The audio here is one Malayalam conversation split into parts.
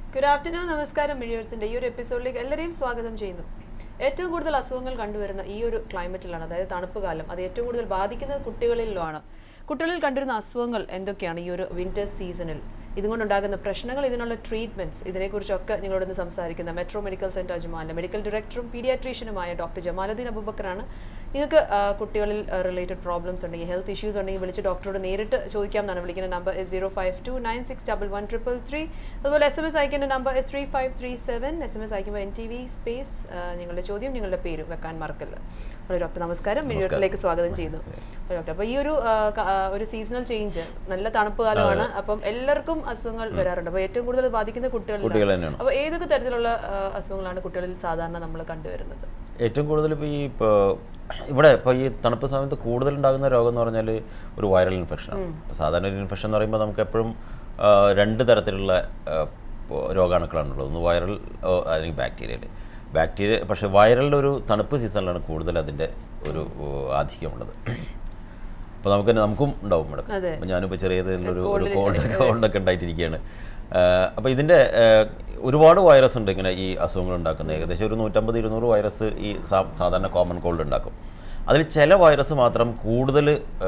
ഗുഡ് ആഫ്റ്റർനൂൺ നമസ്കാരം മിഴിയോഴ്സിന്റെ ഈ ഒരു എപ്പിസോഡിലേക്ക് എല്ലാവരെയും സ്വാഗതം ചെയ്യുന്നു ഏറ്റവും കൂടുതൽ അസുഖങ്ങൾ കണ്ടുവരുന്ന ഈ ഒരു ക്ലൈമറ്റിലാണ് അതായത് തണുപ്പ് കാലം അത് ഏറ്റവും കൂടുതൽ ബാധിക്കുന്നത് കുട്ടികളിലാണ് കുട്ടികളിൽ കണ്ടുവരുന്ന അസുഖങ്ങൾ എന്തൊക്കെയാണ് ഈ ഒരു വിന്റർ സീസണിൽ ഇതുകൊണ്ടുണ്ടാകുന്ന പ്രശ്നങ്ങൾ ഇതിനുള്ള ട്രീറ്റ്മെന്റ്സ് ഇതിനെക്കുറിച്ചൊക്കെ നിങ്ങളോടൊന്ന് സംസാരിക്കുന്ന മെട്രോ മെഡിക്കൽ സെന്റർ അജ്മാലിലെ മെഡിക്കൽ ഡയറക്ടറും പീഡിയാട്രീഷ്യനുമായ ഡോക്ടർ ജമാലുദ്ദീൻ അബൂബക്കറാണ് നിങ്ങൾക്ക് ആ, കുട്ടികളിൽ റിലേറ്റഡ് പ്രോബ്ലംസ് ഉണ്ടെങ്കിൽ ഹെൽത്ത് ഇഷ്യൂസ് ഉണ്ടെങ്കിൽ വിളിച്ച് ഡോക്ടറോട് നേരിട്ട് ചോദിക്കാം എന്നാണ് വിളിക്കുന്ന number zero five two nine six double one triple three അതുപോലെ എസ് എം എസ് അയക്കേണ്ട number is three five three seven S M S അയക്കുമ്പോൾ എൻ ടി വി സ്പേസ് നിങ്ങളുടെ ചോദ്യം നിങ്ങളുടെ പേരും വെക്കാൻ മറക്കല്ല അപ്പോൾ ഡോക്ടർ നമസ്കാരം മിനിറ്റിലേക്ക് സ്വാഗതം ചെയ്യുന്നു അപ്പോൾ ഡോക്ടർ അപ്പോൾ ഈ ഒരു ആ, ക- ആ, ഒരു സീസണൽ ചേഞ്ച് നല്ല തണുപ്പ് കാലമാണ് അപ്പം എല്ലാവർക്കും അസുഖങ്ങൾ വരാറുണ്ട് അപ്പോൾ ഏറ്റവും കൂടുതൽ ബാധിക്കുന്ന കുട്ടികൾ കുട്ടികളിലാണ് തന്നെയാണ് അപ്പോൾ ഏതൊക്കെ തരത്തിലുള്ള ആ, അസുഖങ്ങളാണ് കുട്ടികളിൽ സാധാരണ നമ്മൾ കണ്ടുവരുന്നത് ഏറ്റവും കൂടുതൽ ഇപ്പോൾ ഈ ഇപ്പോൾ ഇവിടെ ഇപ്പോൾ ഈ തണുപ്പ് സമയത്ത് കൂടുതൽ ഉണ്ടാകുന്ന രോഗം എന്ന് പറഞ്ഞാൽ ഒരു വൈറൽ ഇൻഫെക്ഷനാണ് സാധാരണ ഒരു ഇൻഫെക്ഷൻ എന്ന് പറയുമ്പോൾ നമുക്ക് എപ്പോഴും ആ, രണ്ട് തരത്തിലുള്ള ആ, ഇപ്പോൾ രോഗാണുക്കളാണുള്ളത് ഒന്ന് വൈറൽ ഓ, അല്ലെങ്കിൽ ബാക്ടീരിയൽ ബാക്ടീരിയ പക്ഷേ വൈറലിൻ്റെ ഒരു തണുപ്പ് സീസണിലാണ് കൂടുതൽ അതിൻ്റെ ഒരു ഓ, ആധിക്യമുള്ളത് അപ്പോൾ നമുക്ക് തന്നെ നമുക്കും ഉണ്ടാവും ഇവിടെ അതെ. അപ്പോൾ ഞാനിപ്പോൾ ചെറിയ ഒരു ഒരു കോൾഡ് കോൾഡൊക്കെ ഉണ്ടായിട്ടിരിക്കുകയാണ് അപ്പോൾ ഇതിൻ്റെ ഒരുപാട് വൈറസ് ഉണ്ട് ഇങ്ങനെ ഈ അസുഖങ്ങൾ ഉണ്ടാക്കുന്നത് ഏകദേശം ഒരു നൂറ്റമ്പത് ഇരുന്നൂറ് വൈറസ് ഈ സാ- സാധാരണ കോമൺ കോൾഡ് ഉണ്ടാക്കും അതിൽ ചില വൈറസ് മാത്രം കൂടുതൽ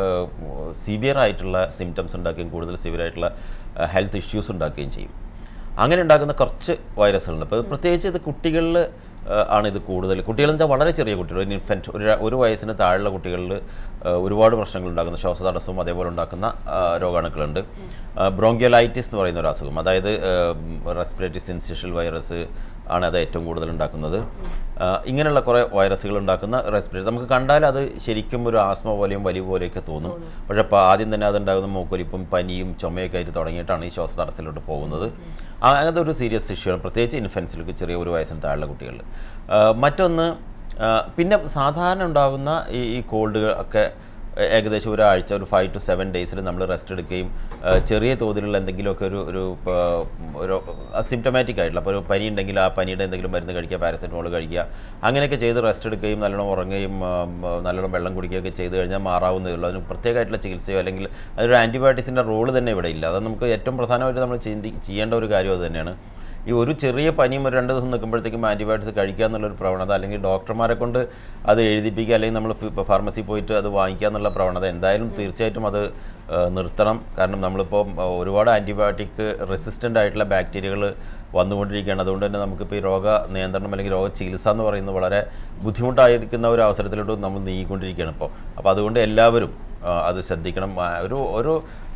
സിവിയർ ആയിട്ടുള്ള സിംറ്റംസ് ഉണ്ടാക്കുകയും കൂടുതൽ സിവിയർ ആയിട്ടുള്ള ഹെൽത്ത് ഇഷ്യൂസ് ഉണ്ടാക്കുകയും ചെയ്യും അങ്ങനെ ഉണ്ടാക്കുന്ന കുറച്ച് വൈറസുകളുണ്ട് അപ്പോൾ പ്രത്യേകിച്ച് ഇത് കുട്ടികളിൽ ആണ് ഇത് കൂടുതൽ കുട്ടികളെന്ന് വെച്ചാൽ വളരെ ചെറിയ കുട്ടികൾ ഒരു ഇൻഫൻറ്റ് ഒരു ര- ഒരു വയസ്സിന് താഴെയുള്ള കുട്ടികളിൽ ഒരുപാട് പ്രശ്നങ്ങൾ ഉണ്ടാക്കുന്ന ശ്വാസതടസ്സവും അതേപോലെ ഉണ്ടാക്കുന്ന ആ, രോഗാണുക്കളുണ്ട് ബ്രോങ്കിയലൈറ്റിസ് എന്ന് പറയുന്ന ഒരു അസുഖം അതായത് റെസ്പിറേറ്ററി സിൻസിഷ്യൽ വൈറസ് ആണ് അത് ഏറ്റവും കൂടുതൽ ഉണ്ടാക്കുന്നത് ആ, ഇങ്ങനെയുള്ള കുറേ വൈറസുകൾ ഉണ്ടാക്കുന്ന റെസ്പിറേറ്ററി നമുക്ക് കണ്ടാൽ അത് ശരിക്കും ഒരു ആസ്മ പോലെയും വലിയ പോലെയൊക്കെ തോന്നും പക്ഷേ അപ്പോൾ ആദ്യം തന്നെ അതുണ്ടാകുന്ന മൂക്കൊലിപ്പും പനിയും ചുമയൊക്കെ ആയിട്ട് തുടങ്ങിയിട്ടാണ് ഈ ശ്വാസതടസ്സത്തിലോട്ട് പോകുന്നത് ആ, അങ്ങനത്തെ ഒരു സീരിയസ് ഇഷ്യൂ ആണ് പ്രത്യേകിച്ച് ഇൻഫൻസിലേക്ക് ചെറിയ ഒരു വയസ്സിന് താഴെയുള്ള കുട്ടികളിൽ ആ, മറ്റൊന്ന് ആ, പിന്നെ സാധാരണ ഉണ്ടാകുന്ന ഈ ഈ കോൾഡുകൾ ഒക്കെ ഏ- ഏകദേശം ഒരാഴ്ച ഒരു ഫൈവ് ടു സെവൻ ഡേയ്സിൽ നമ്മൾ റെസ്റ്റ് എടുക്കുകയും ആ, ചെറിയ തോതിലുള്ള എന്തെങ്കിലുമൊക്കെ ഒരു ഒരു പ- ഒരു സിംറ്റമാറ്റിക് ആയിട്ടുള്ള അപ്പോൾ ഒരു പനി ഉണ്ടെങ്കിൽ ആ പനിയുടെ എന്തെങ്കിലും മരുന്ന് കഴിക്കുക പാരസെറ്റമോൾ കഴിക്കുക അങ്ങനെയൊക്കെ ചെയ്ത് റെസ്റ്റ് എടുക്കുകയും നല്ലോണം ഉറങ്ങുകയും ആ, ആ, നല്ലോണം വെള്ളം കുടിക്കുകയൊക്കെ ചെയ്ത് കഴിഞ്ഞാൽ മാറാവുന്നതേ ഉള്ളൂ അതിന് പ്രത്യേകമായിട്ടുള്ള ചികിത്സയോ അല്ലെങ്കിൽ അതൊരു ആൻറ്റിബയോട്ടിക്സിൻ്റെ റോള് തന്നെ ഇവിടെ ഇല്ല അത് നമുക്ക് ഏറ്റവും പ്രധാനമായിട്ട് നമ്മൾ ചിന്തി ചെയ്യേണ്ട ഒരു കാര്യം അത് തന്നെയാണ് ഈ ഒരു ചെറിയ പനിയും ഒരു രണ്ട് ദിവസം നിൽക്കുമ്പോഴത്തേക്കും ആൻറ്റിബയോട്ടിക്സ് കഴിക്കുക എന്നുള്ളൊരു പ്രവണത അല്ലെങ്കിൽ ഡോക്ടർമാരെ കൊണ്ട് അത് എഴുതിപ്പിക്കുക അല്ലെങ്കിൽ നമ്മൾ ഇപ്പോൾ ഫാർമസി പോയിട്ട് അത് വാങ്ങിക്കുക എന്നുള്ള പ്രവണത എന്തായാലും തീർച്ചയായിട്ടും അത് ആ, നിർത്തണം കാരണം നമ്മളിപ്പോൾ ആ, ഒരുപാട് ആൻറ്റിബയോട്ടിക് റെസിസ്റ്റൻ്റ് ആയിട്ടുള്ള ബാക്ടീരിയകൾ വന്നുകൊണ്ടിരിക്കുകയാണ് അതുകൊണ്ട് തന്നെ നമുക്കിപ്പോൾ ഈ രോഗ നിയന്ത്രണം അല്ലെങ്കിൽ രോഗ ചികിത്സ എന്ന് പറയുന്നത് വളരെ ബുദ്ധിമുട്ടായിരിക്കുന്ന ഒരു അവസരത്തിലോട്ട് നമ്മൾ നീങ്ങിക്കൊണ്ടിരിക്കുകയാണ് ഇപ്പോൾ അപ്പോൾ അതുകൊണ്ട് എല്ലാവരും ആ, അത് ശ്രദ്ധിക്കണം ആ, ഒരു ഒരു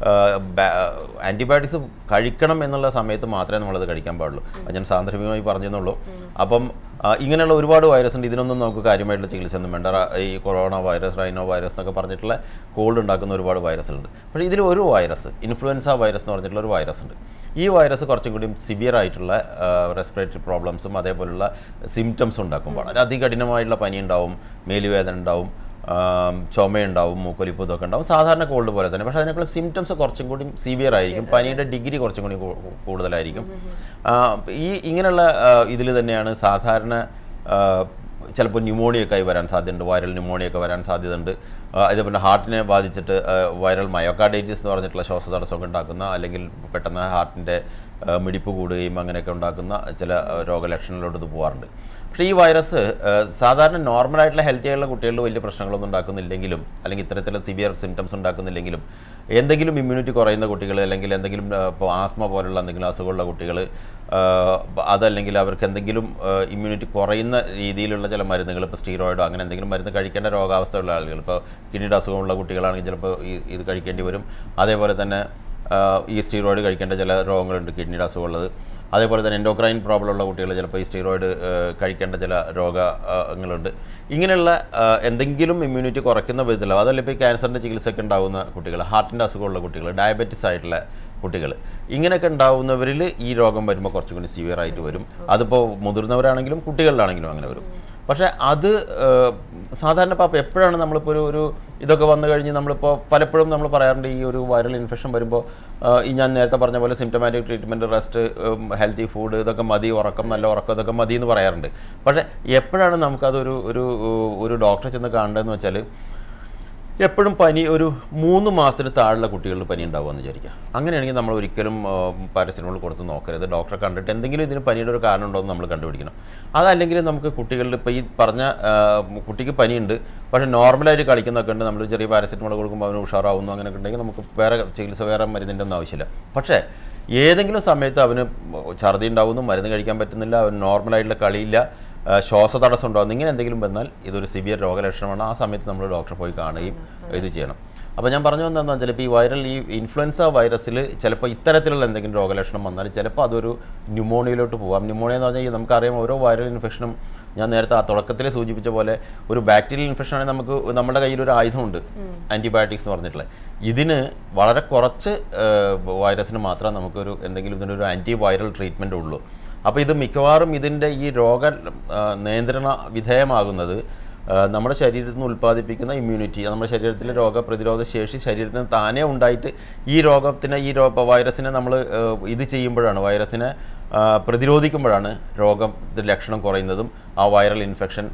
ആൻറ്റിബയോട്ടിക്സ് കഴിക്കണം എന്നുള്ള സമയത്ത് മാത്രമേ നമ്മളത് കഴിക്കാൻ പാടുള്ളൂ അത് ഞാൻ സാന്ദർഭികമായി പറഞ്ഞെന്നുള്ളൂ അപ്പം ആ, ഇങ്ങനെയുള്ള ഒരുപാട് വൈറസ് ഉണ്ട് ഇതിനൊന്നും നമുക്ക് കാര്യമായിട്ടുള്ള ചികിത്സ ഒന്നും വേണ്ട റ- ഈ കൊറോണ വൈറസ് റൈനോ വൈറസ് എന്നൊക്കെ പറഞ്ഞിട്ടുള്ള കോൾഡ് ഉണ്ടാക്കുന്ന ഒരുപാട് വൈറസുകളുണ്ട് പക്ഷേ ഇതിൽ ഒരു വൈറസ് ഇൻഫ്ലുവൻസ വൈറസ് എന്ന് പറഞ്ഞിട്ടുള്ള ഒരു വൈറസ് ഉണ്ട് ഈ വൈറസ് കുറച്ചും കൂടി സിവിയർ ആയിട്ടുള്ള റെസ്പിറേറ്ററി പ്രോബ്ലംസും അതേപോലുള്ള സിംറ്റംസ് ഉണ്ടാക്കും വളരെ അതികഠിനമായിട്ടുള്ള പനി ഉണ്ടാവും മേലുവേദന ഉണ്ടാവും ആം, ചുമയുണ്ടാവും മൂക്കൊലിപ്പ് ഇതൊക്കെ ഉണ്ടാവും സാധാരണ കോൾഡ് പോലെ തന്നെ പക്ഷേ അതിനേക്കാളും സിംറ്റംസ് കുറച്ചും കൂടി സിവിയർ ആയിരിക്കും പനിയുടെ ഡിഗ്രി കുറച്ചും കൂടി കൂ- കൂടുതലായിരിക്കും ആ, ഈ ഇങ്ങനെയുള്ള ഇതിൽ തന്നെയാണ് സാധാരണ ആ, ചിലപ്പോൾ ന്യൂമോണിയൊക്കെ ആയി വരാൻ സാധ്യതയുണ്ട് വൈറൽ ന്യൂമോണിയൊക്കെ വരാൻ സാധ്യതയുണ്ട് ആ, ഇതേപോലെ ഹാർട്ടിനെ ബാധിച്ചിട്ട് ആ, വൈറൽ മയോകാർഡൈറ്റിസ് എന്ന് പറഞ്ഞിട്ടുള്ള ശ്വാസതടസ്സമൊക്കെ ഉണ്ടാക്കുന്ന അല്ലെങ്കിൽ പെട്ടെന്ന് ഹാർട്ടിൻ്റെ ആ, മിടിപ്പ് കൂടുകയും അങ്ങനെയൊക്കെ ഉണ്ടാക്കുന്ന ചില ആ, രോഗലക്ഷണങ്ങളിലോട്ട് ഇത് പോകാറുണ്ട് പക്ഷേ ഈ വൈറസ് ആ, സാധാരണ നോർമലായിട്ടുള്ള ഹെൽത്തി ആയിട്ടുള്ള കുട്ടികളിൽ വലിയ പ്രശ്നങ്ങളൊന്നും ഉണ്ടാക്കുന്നില്ലെങ്കിലും അല്ലെങ്കിൽ ഇത്തരത്തിലുള്ള സിവിയർ സിംറ്റംസ് ഉണ്ടാക്കുന്നില്ലെങ്കിലും എന്തെങ്കിലും ഇമ്മ്യൂണിറ്റി കുറയുന്ന കുട്ടികൾ അല്ലെങ്കിൽ എന്തെങ്കിലും ആ, ഇപ്പോൾ ആസ്മ പോലുള്ള എന്തെങ്കിലും അസുഖമുള്ള കുട്ടികൾ അതല്ലെങ്കിൽ അവർക്ക് എന്തെങ്കിലും ഇമ്മ്യൂണിറ്റി കുറയുന്ന രീതിയിലുള്ള ചില മരുന്നുകൾ ഇപ്പോൾ സ്റ്റീറോയിഡോ അങ്ങനെ എന്തെങ്കിലും മരുന്ന് കഴിക്കേണ്ട രോഗാവസ്ഥയുള്ള ആളുകൾ ഇപ്പോൾ കിഡ്നിയുടെ അസുഖമുള്ള കുട്ടികളാണെങ്കിൽ ചിലപ്പോൾ ഈ ഇത് കഴിക്കേണ്ടി വരും അതേപോലെ തന്നെ ആ, ഈ സ്റ്റീറോയിഡ് കഴിക്കേണ്ട ചില രോഗങ്ങളുണ്ട് കിഡ്നിയുടെ അസുഖമുള്ളത് അതേപോലെ തന്നെ എൻഡോക്രൈൻ പ്രോബ്ലം ഉള്ള കുട്ടികൾ ചിലപ്പോൾ ഈ സ്റ്റീറോയിഡ് കഴിക്കേണ്ട ചില രോഗങ്ങളുണ്ട് ഇങ്ങനെയുള്ള ആ, എന്തെങ്കിലും ഇമ്മ്യൂണിറ്റി കുറയ്ക്കുന്ന വിധത്തിലോ അതല്ല ഇപ്പോൾ ഈ ക്യാൻസറിൻ്റെ ചികിത്സയൊക്കെ ഉണ്ടാകുന്ന കുട്ടികൾ ഹാർട്ടിൻ്റെ അസുഖമുള്ള കുട്ടികൾ ഡയബറ്റിസ് ആയിട്ടുള്ള കുട്ടികൾ ഇങ്ങനെയൊക്കെ ഉണ്ടാവുന്നവരിൽ ഈ രോഗം വരുമ്പോൾ കുറച്ചും കൂടി സിവിയർ ആയിട്ട് വരും അതിപ്പോൾ മുതിർന്നവരാണെങ്കിലും കുട്ടികളിലാണെങ്കിലും അങ്ങനെ വരും പക്ഷേ അത് ഏഹ്, സാധാരണ ഇപ്പോൾ എപ്പോഴാണ് നമ്മളിപ്പോൾ ഒരു ഒരു ഇതൊക്കെ വന്നു കഴിഞ്ഞ് നമ്മളിപ്പോൾ പലപ്പോഴും നമ്മൾ പറയാറുണ്ട് ഈ ഒരു വൈറൽ ഇൻഫെക്ഷൻ വരുമ്പോൾ ഏഹ്, ഈ ഞാൻ നേരത്തെ പറഞ്ഞ പോലെ symptomatic treatment rest healthy food ഇതൊക്കെ മതി ഉറക്കം നല്ല ഉറക്കം ഇതൊക്കെ മതി എന്ന് പറയാറുണ്ട് പക്ഷേ എപ്പോഴാണ് നമുക്കതൊരു ഒരു ഒരു ഡോക്ടറെ ചെന്ന് കാണേണ്ടതെന്ന് വെച്ചാൽ എപ്പോഴും പനി ഒരു മൂന്ന് മാസത്തിന് താഴെയുള്ള കുട്ടികളിൽ പനി ഉണ്ടാവുമെന്ന് വിചാരിക്കുക അങ്ങനെയാണെങ്കിൽ നമ്മൾ ഒരിക്കലും പാരസിറ്റമോൾ കൊടുത്ത് നോക്കരുത് ഡോക്ടറെ കണ്ടിട്ട് എന്തെങ്കിലും ഇതിന് പനിയുടെ ഒരു കാരണം ഉണ്ടോ എന്ന് നമ്മൾ കണ്ടുപിടിക്കണം അതല്ലെങ്കിൽ നമുക്ക് കുട്ടികളിൽ ഇപ്പോൾ ഈ പറഞ്ഞ ആ, കുട്ടിക്ക് പനിയുണ്ട് പക്ഷേ നോർമലായിട്ട് കളിക്കുന്നൊക്കെ ഉണ്ട് നമ്മൾ ചെറിയ പാരസിറ്റമോൾ കൊടുക്കുമ്പോൾ അവന് ഉഷാറാവുന്നു അങ്ങനെയൊക്കെ ഉണ്ടെങ്കിൽ നമുക്ക് വേറെ ചികിത്സ വേറെ മരുന്നിൻ്റെ ഒന്നും ആവശ്യമില്ല പക്ഷേ ഏതെങ്കിലും സമയത്ത് അവന് ഛർദി ഉണ്ടാവുന്നു മരുന്ന് കഴിക്കാൻ പറ്റുന്നില്ല അവൻ നോർമലായിട്ടുള്ള കളിയില്ല ആ, ശ്വാസതടസ്സം ഉണ്ടാകുന്നു ഇങ്ങനെ എന്തെങ്കിലും വന്നാൽ ഇതൊരു സിവിയർ രോഗലക്ഷണമാണ് ആ സമയത്ത് നമ്മൾ ഡോക്ടറെ പോയി കാണുകയും ഇത് ചെയ്യണം അപ്പോൾ ഞാൻ പറഞ്ഞു വന്നതെന്ന് വെച്ചാൽ ഇപ്പോൾ ഈ വൈറൽ ഈ ഇൻഫ്ലുവൻസ വൈറസിൽ ചിലപ്പോൾ ഇത്തരത്തിലുള്ള എന്തെങ്കിലും രോഗലക്ഷണം വന്നാൽ ചിലപ്പോൾ അതൊരു ന്യൂമോണിയയിലോട്ട് പോകാം ന്യൂമോണിയ എന്ന് പറഞ്ഞാൽ ഈ നമുക്കറിയാം ഓരോ വൈറൽ ഇൻഫെക്ഷനും ഞാൻ നേരത്തെ ആ തുടക്കത്തിൽ സൂചിപ്പിച്ച പോലെ ഒരു ബാക്ടീരിയൽ ഇൻഫെക്ഷൻ ആണെങ്കിൽ നമുക്ക് നമ്മുടെ കയ്യിൽ ഒരു ആയുധമുണ്ട് ആൻറ്റിബയോട്ടിക്സ് എന്ന് പറഞ്ഞിട്ടുള്ളത് ഇതിന് വളരെ കുറച്ച് വൈറസിന് മാത്രമേ നമുക്കൊരു എന്തെങ്കിലും ഇതിനൊരു ആൻറ്റി വൈറൽ ട്രീറ്റ്മെൻറ്റ് ഉള്ളൂ അപ്പോൾ ഇത് മിക്കവാറും ഇതിൻ്റെ ഈ രോഗ ആ, നിയന്ത്രണ വിധേയമാകുന്നത് ആ, നമ്മുടെ ശരീരത്തിൽ നിന്ന് ഉൽപ്പാദിപ്പിക്കുന്ന ഇമ്മ്യൂണിറ്റി നമ്മുടെ ശരീരത്തിലെ രോഗപ്രതിരോധ ശേഷി ശരീരത്തിന് താനേ ഉണ്ടായിട്ട് ഈ രോഗത്തിന് ഈ രോഗ വൈറസിനെ നമ്മൾ ഇത് ചെയ്യുമ്പോഴാണ് വൈറസിനെ ആ, പ്രതിരോധിക്കുമ്പോഴാണ് രോഗത്തിൻ്റെ ലക്ഷണം കുറയുന്നതും ആ വൈറൽ ഇൻഫെക്ഷൻ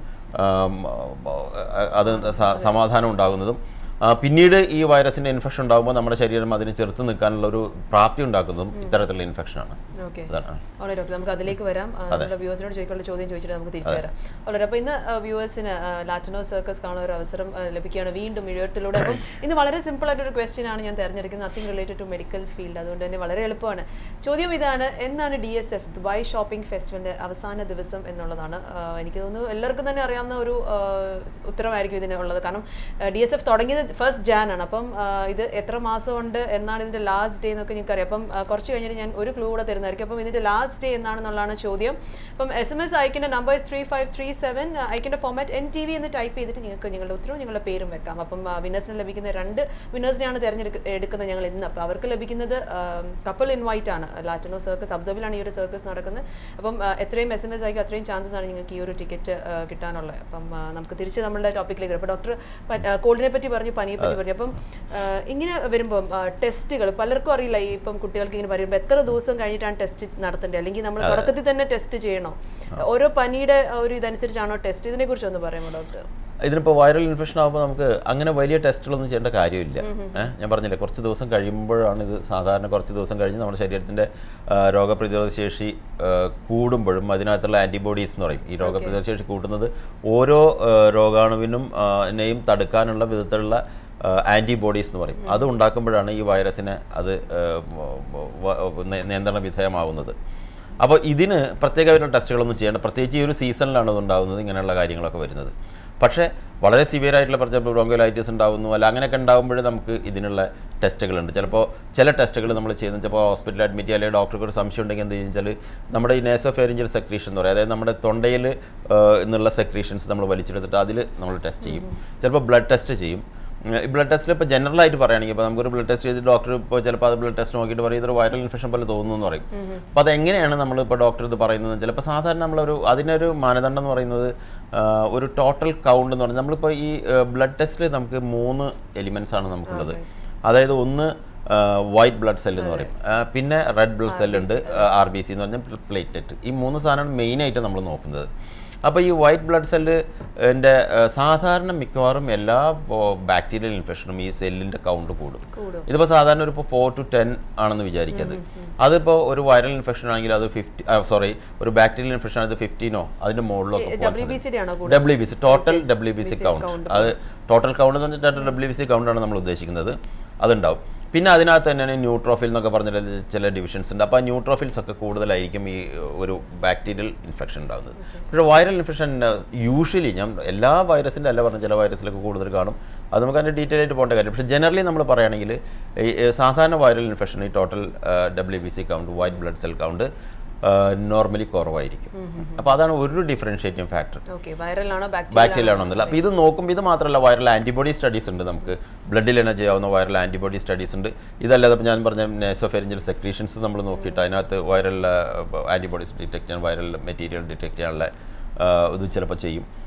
അത് സ- സമാധാനം ഉണ്ടാകുന്നതും ആ, പിന്നീട് ഈ വൈറസിൻ്റെ ഇൻഫെക്ഷൻ ഉണ്ടാകുമ്പോൾ നമ്മുടെ ശരീരം അതിന് ചെറുത്ത് നിൽക്കാനുള്ള ഒരു പ്രാപ്തി ഉണ്ടാക്കുന്നതും ഇത്തരത്തിലുള്ള ഇൻഫെക്ഷനാണ് ഓക്കെ അതാണ് ഓളെ ഡോക്ടർ നമുക്ക് അതിലേക്ക് വരാം ആ, നമ്മുടെ വ്യൂവേഴ്സിനോട് ചോദിക്കാനുള്ള ചോദ്യം ചോദിച്ചിട്ട് നമുക്ക് തിരിച്ചു വരാം ഓളെ അപ്പോൾ ഇന്ന് വ്യൂവേഴ്സിന് ലാറ്റിനോ സർക്കസ് കാണാൻ ഒരു അവസരം ആ, ലഭിക്കുകയാണ് വീണ്ടും എഴുത്തിലൂടെ അപ്പം ഇന്ന് വളരെ സിമ്പിൾ ആയിട്ടൊരു ക്വസ്റ്റ്യൻ ആണ് ഞാൻ തിരഞ്ഞെടുക്കുന്നത് nothing related to medical field അതുകൊണ്ട് തന്നെ വളരെ എളുപ്പമാണ് ചോദ്യം ഇതാണ് എന്നാണ് D S F Dubai shopping ഫെസ്റ്റിവലിന്റെ അവസാന ദിവസം എന്നുള്ളതാണ് ആ, എനിക്ക് തോന്നുന്നു എല്ലാവർക്കും തന്നെ അറിയാവുന്ന ഒരു ആ, ഉത്തരമായിരിക്കും ഇതിനുള്ളത് കാരണം ഡി എസ് എഫ് തുടങ്ങിയത് ഫസ്റ്റ് ജാൻ ആണ് അപ്പം ആ, ഇത് എത്ര മാസം ഉണ്ട് എന്നാണ് ഇതിന്റെ ലാസ്റ്റ് ഡേ എന്നൊക്കെ നിങ്ങൾക്ക് അറിയാം അപ്പം ആ, കുറച്ച് കഴിഞ്ഞിട്ട് ഞാൻ ഒരു ക്ലൂ കൂടെ തരുന്നതായിരിക്കും അപ്പം ഇതിന്റെ ലാസ്റ്റ് ഡേ എന്നാണെന്നുള്ളതാണ് ചോദ്യം അപ്പം എസ് എം എസ് അയക്കേണ്ട number three five three seven അയക്കേണ്ട ഫോമാറ്റ് എൻ ടി വി എന്ന് ടൈപ്പ് ചെയ്തിട്ട് നിങ്ങൾക്ക് നിങ്ങളുടെ ഉത്തരവും നിങ്ങളുടെ പേരും വെക്കാം അപ്പം വിന്നേഴ്സിന് ലഭിക്കുന്ന രണ്ട് വിന്നേഴ്സിനെയാണ് തിരഞ്ഞെടുക്ക എടുക്കുന്നത് ഞങ്ങൾ ഇന്ന് അപ്പോൾ അവർക്ക് ലഭിക്കുന്നത് കപ്പിൾ ഇൻവൈറ്റ് ആണ് ലാറ്റിനോ സർക്കസ് അബ്ദബിലാണ് ഈ ഒരു സർക്കസ് നടക്കുന്നത് അപ്പം ആ, എത്രയും എസ് എം എസ് ആയിരിക്കും അത്രയും ചാൻസസ് ആണ് നിങ്ങൾക്ക് ഈ ഒരു ടിക്കറ്റ് കിട്ടാനുള്ളത് അപ്പം ആ, നമുക്ക് തിരിച്ച് നമ്മളുടെ ടോപ്പിക്കിലേക്ക് വരാം അപ്പോൾ ഡോക്ടർ കോൾഡിനെ പറ്റി പറഞ്ഞു പനിയെ പറ്റി പറഞ്ഞു അപ്പം ആ, ഇങ്ങനെ വരുമ്പം ടെസ്റ്റുകൾ പലർക്കും അറിയില്ല ഈ ഇപ്പം കുട്ടികൾക്ക് ഇങ്ങനെ വരുമ്പോൾ എത്ര ദിവസം കഴിഞ്ഞിട്ടാണ് ടെസ്റ്റ് നടത്തേണ്ടത് അല്ലെങ്കിൽ നമ്മൾ തുടക്കത്തിൽ തന്നെ ടെസ്റ്റ് ചെയ്യണോ ഓരോ പനിയുടെ ആ ഒരു ഇതനുസരിച്ചാണോ ടെസ്റ്റ് ഇതിനെ കുറിച്ച് ഒന്ന് പറയാമോ ഡോക്ടർ ഇതിനിപ്പോൾ വൈറൽ ഇൻഫെക്ഷൻ ആകുമ്പോൾ നമുക്ക് അങ്ങനെ വലിയ ടെസ്റ്റുകളൊന്നും ചെയ്യേണ്ട കാര്യമില്ല ഏഹ് ഞാൻ പറഞ്ഞില്ലേ കുറച്ച് ദിവസം കഴിയുമ്പോഴാണ് ഇത് സാധാരണ കുറച്ച് ദിവസം കഴിഞ്ഞ് നമ്മുടെ ശരീരത്തിൻ്റെ ആ, രോഗപ്രതിരോധ ശേഷി ആ, കൂടുമ്പോഴും അതിനകത്തുള്ള ആൻറ്റിബോഡീസ് എന്ന് പറയും ഈ രോഗപ്രതിരോധ ശേഷി കൂട്ടുന്നത് ഓരോ ആ, രോഗാണുവിനും ആ, നെയും തടുക്കാനുള്ള വിധത്തിലുള്ള ആൻറ്റിബോഡീസ് എന്ന് പറയും അത് ഉണ്ടാക്കുമ്പോഴാണ് ഈ വൈറസിനെ അത് ആ, വ- വ- നേ- നിയന്ത്രണ വിധേയമാവുന്നത് അപ്പോൾ ഇതിന് പ്രത്യേകമായിട്ടുള്ള ടെസ്റ്റുകളൊന്നും ചെയ്യേണ്ട പ്രത്യേകിച്ച് ഈ ഒരു സീസണിലാണ് ഇത് ഉണ്ടാകുന്നത് ഇങ്ങനെയുള്ള കാര്യങ്ങളൊക്കെ വരുന്നത് പക്ഷേ വളരെ സിവിയർ ആയിട്ടുള്ള പറഞ്ഞ ബ്രോങ്കോലൈറ്റിസ് ഉണ്ടാകുന്നു അല്ല അങ്ങനെയൊക്കെ ഉണ്ടാകുമ്പോൾ നമുക്ക് ഇതിനുള്ള ടെസ്റ്റുകളുണ്ട് ചിലപ്പോൾ ചില ടെസ്റ്റുകൾ നമ്മൾ ചെയ്യുന്നത് ചിലപ്പോൾ ഹോസ്പിറ്റലിൽ അഡ്മിറ്റ് ചെയ്യുക അല്ലെങ്കിൽ ഡോക്ടർക്ക് ഒരു സംശയം ഉണ്ടെങ്കിൽ എന്ത് വെച്ചാൽ നമ്മുടെ ഈ നേസോഫെറിഞ്ചൽ സെക്രീഷൻ എന്ന് പറയും അതായത് നമ്മുടെ തൊണ്ടയിൽ നിന്നുള്ള സെക്രീഷൻസ് നമ്മൾ വലിച്ചെടുത്തിട്ട് അതിൽ നമ്മൾ ടെസ്റ്റ് ചെയ്യും ചിലപ്പോൾ ബ്ലഡ് ടെസ്റ്റ് ചെയ്യും ഉം, ഈ ബ്ലഡ് ടെസ്റ്റിൽ ഇപ്പോൾ ജനറൽ ആയിട്ട് പറയുകയാണെങ്കിൽ ഇപ്പോൾ നമുക്കൊരു ബ്ലഡ് ടെസ്റ്റ് ചെയ്ത് ഡോക്ടർ ഇപ്പോൾ ചിലപ്പോൾ അത് ബ്ലഡ് ടെസ്റ്റ് നോക്കിയിട്ട് പറയും ഇതൊരു വൈറൽ ഇൻഫെക്ഷൻ പോലെ തോന്നുന്നു എന്ന് പറയും അപ്പോൾ അതെങ്ങനെയാണ് നമ്മൾ ഇപ്പോൾ ഡോക്ടർ ഇത് പറയുന്നത് ചിലപ്പോൾ സാധാരണ നമ്മളൊരു അതിനൊരു മാനദണ്ഡം എന്ന് പറയുന്നത് ആ, ഒരു ടോട്ടൽ കൗണ്ട് എന്ന് പറഞ്ഞാൽ നമ്മളിപ്പോൾ ഈ ബ്ലഡ് ടെസ്റ്റിൽ നമുക്ക് മൂന്ന് എലിമെൻസ് ആണ് നമുക്കുള്ളത് അതായത് ഒന്ന് വൈറ്റ് ബ്ലഡ് സെൽ എന്ന് പറയും ആ, പിന്നെ റെഡ് ബ്ലഡ് സെൽ ഉണ്ട് ആർ ബി സി എന്ന് പറഞ്ഞാൽ പ്ലേറ്റ്ലെറ്റ് ഈ മൂന്ന് സാധനമാണ് മെയിനായിട്ട് നമ്മൾ നോക്കുന്നത് അപ്പോൾ ഈ വൈറ്റ് ബ്ലഡ് സെല്ലിൻ്റെ സാധാരണ മിക്കവാറും എല്ലാ ബാക്ടീരിയൽ ഇൻഫെക്ഷനും ഈ സെല്ലിൻ്റെ കൗണ്ട് കൂടും കൂടും ഇതിപ്പോൾ സാധാരണ ഒരു ഇപ്പോൾ ഫോർ ടു ടെൻ ആണെന്ന് വിചാരിക്കുന്നത് അതിപ്പോൾ ഒരു വൈറൽ ഇൻഫെക്ഷൻ ആണെങ്കിൽ അത് ഫിഫ്റ്റി സോറി ഒരു ബാക്ടീരിയൽ ഇൻഫെക്ഷൻ ആണെങ്കിൽ ഫിഫ്റ്റീനോ അതിൻ്റെ മുകളിലൊക്കെ ഡബ്ല്യു ബി സി ഡി ആണോ കൂടുതൽ W B C total W B C count അത് ടോട്ടൽ കൗണ്ട് എന്ന് പറഞ്ഞിട്ട് ഡബ്ല്യു ബി സി കൗണ്ടാണ് നമ്മൾ ഉദ്ദേശിക്കുന്നത് അതുണ്ടാവും പിന്നെ അതിനകത്ത് തന്നെയാണ് ന്യൂട്രോഫിൽ എന്നൊക്കെ പറഞ്ഞിട്ട് ചില ഡിവിഷൻസ് ഉണ്ട് അപ്പോൾ ആ ന്യൂട്രോഫിൽസ് ഒക്കെ കൂടുതലായിരിക്കും ഈ ഒരു ബാക്ടീരിയൽ ഇൻഫെക്ഷൻ ഉണ്ടാകുന്നത് പക്ഷേ വൈറൽ ഇൻഫെക്ഷൻ യൂഷ്വലി ഞാൻ എല്ലാ വൈറസിൻ്റെ അല്ല പറഞ്ഞ ചില വൈറസിലൊക്കെ കൂടുതൽ കാണും അത് നമുക്ക് അതിൻ്റെ ഡീറ്റെയിൽ ആയിട്ട് പോകേണ്ട കാര്യം പക്ഷേ ജനറലി നമ്മൾ പറയുകയാണെങ്കിൽ ഈ ഏ, സാധാരണ വൈറൽ ഇൻഫെക്ഷൻ ഈ total W B C count white blood cell count normally കുറവായിരിക്കും അപ്പോൾ അതാണ് ഒരു ഡിഫറൻഷ്യേറ്റിംഗ് ഫാക്ടർ ഓക്കെ വൈറൽ ആണോ ബാക്ടീരിയ ബാക്ടീരിയൽ ആണോ എന്നല്ല അപ്പോൾ ഇത് നോക്കുമ്പോൾ ഇത് മാത്രമല്ല വൈറൽ ആൻറ്റിബോഡി സ്റ്റഡീസ് ഉണ്ട് നമുക്ക് ബ്ലഡിൽ തന്നെ ചെയ്യാവുന്ന വൈറൽ ആൻറ്റിബോഡി സ്റ്റഡീസ് ഉണ്ട് ഇതല്ലാതെ ഇപ്പോൾ ഞാൻ പറഞ്ഞ നേസോഫെറിഞ്ചൽ സെക്രീഷൻസ് നമ്മൾ നോക്കിയിട്ട് അതിനകത്ത് വൈറൽ ആൻറ്റിബോഡീസ് ഡിറ്റക്ട് ചെയ്യാൻ വൈറൽ മെറ്റീരിയൽ ഡിറ്റക്ട് ചെയ്യാനുള്ള ആ, ഇത് ചിലപ്പോൾ ചെയ്യും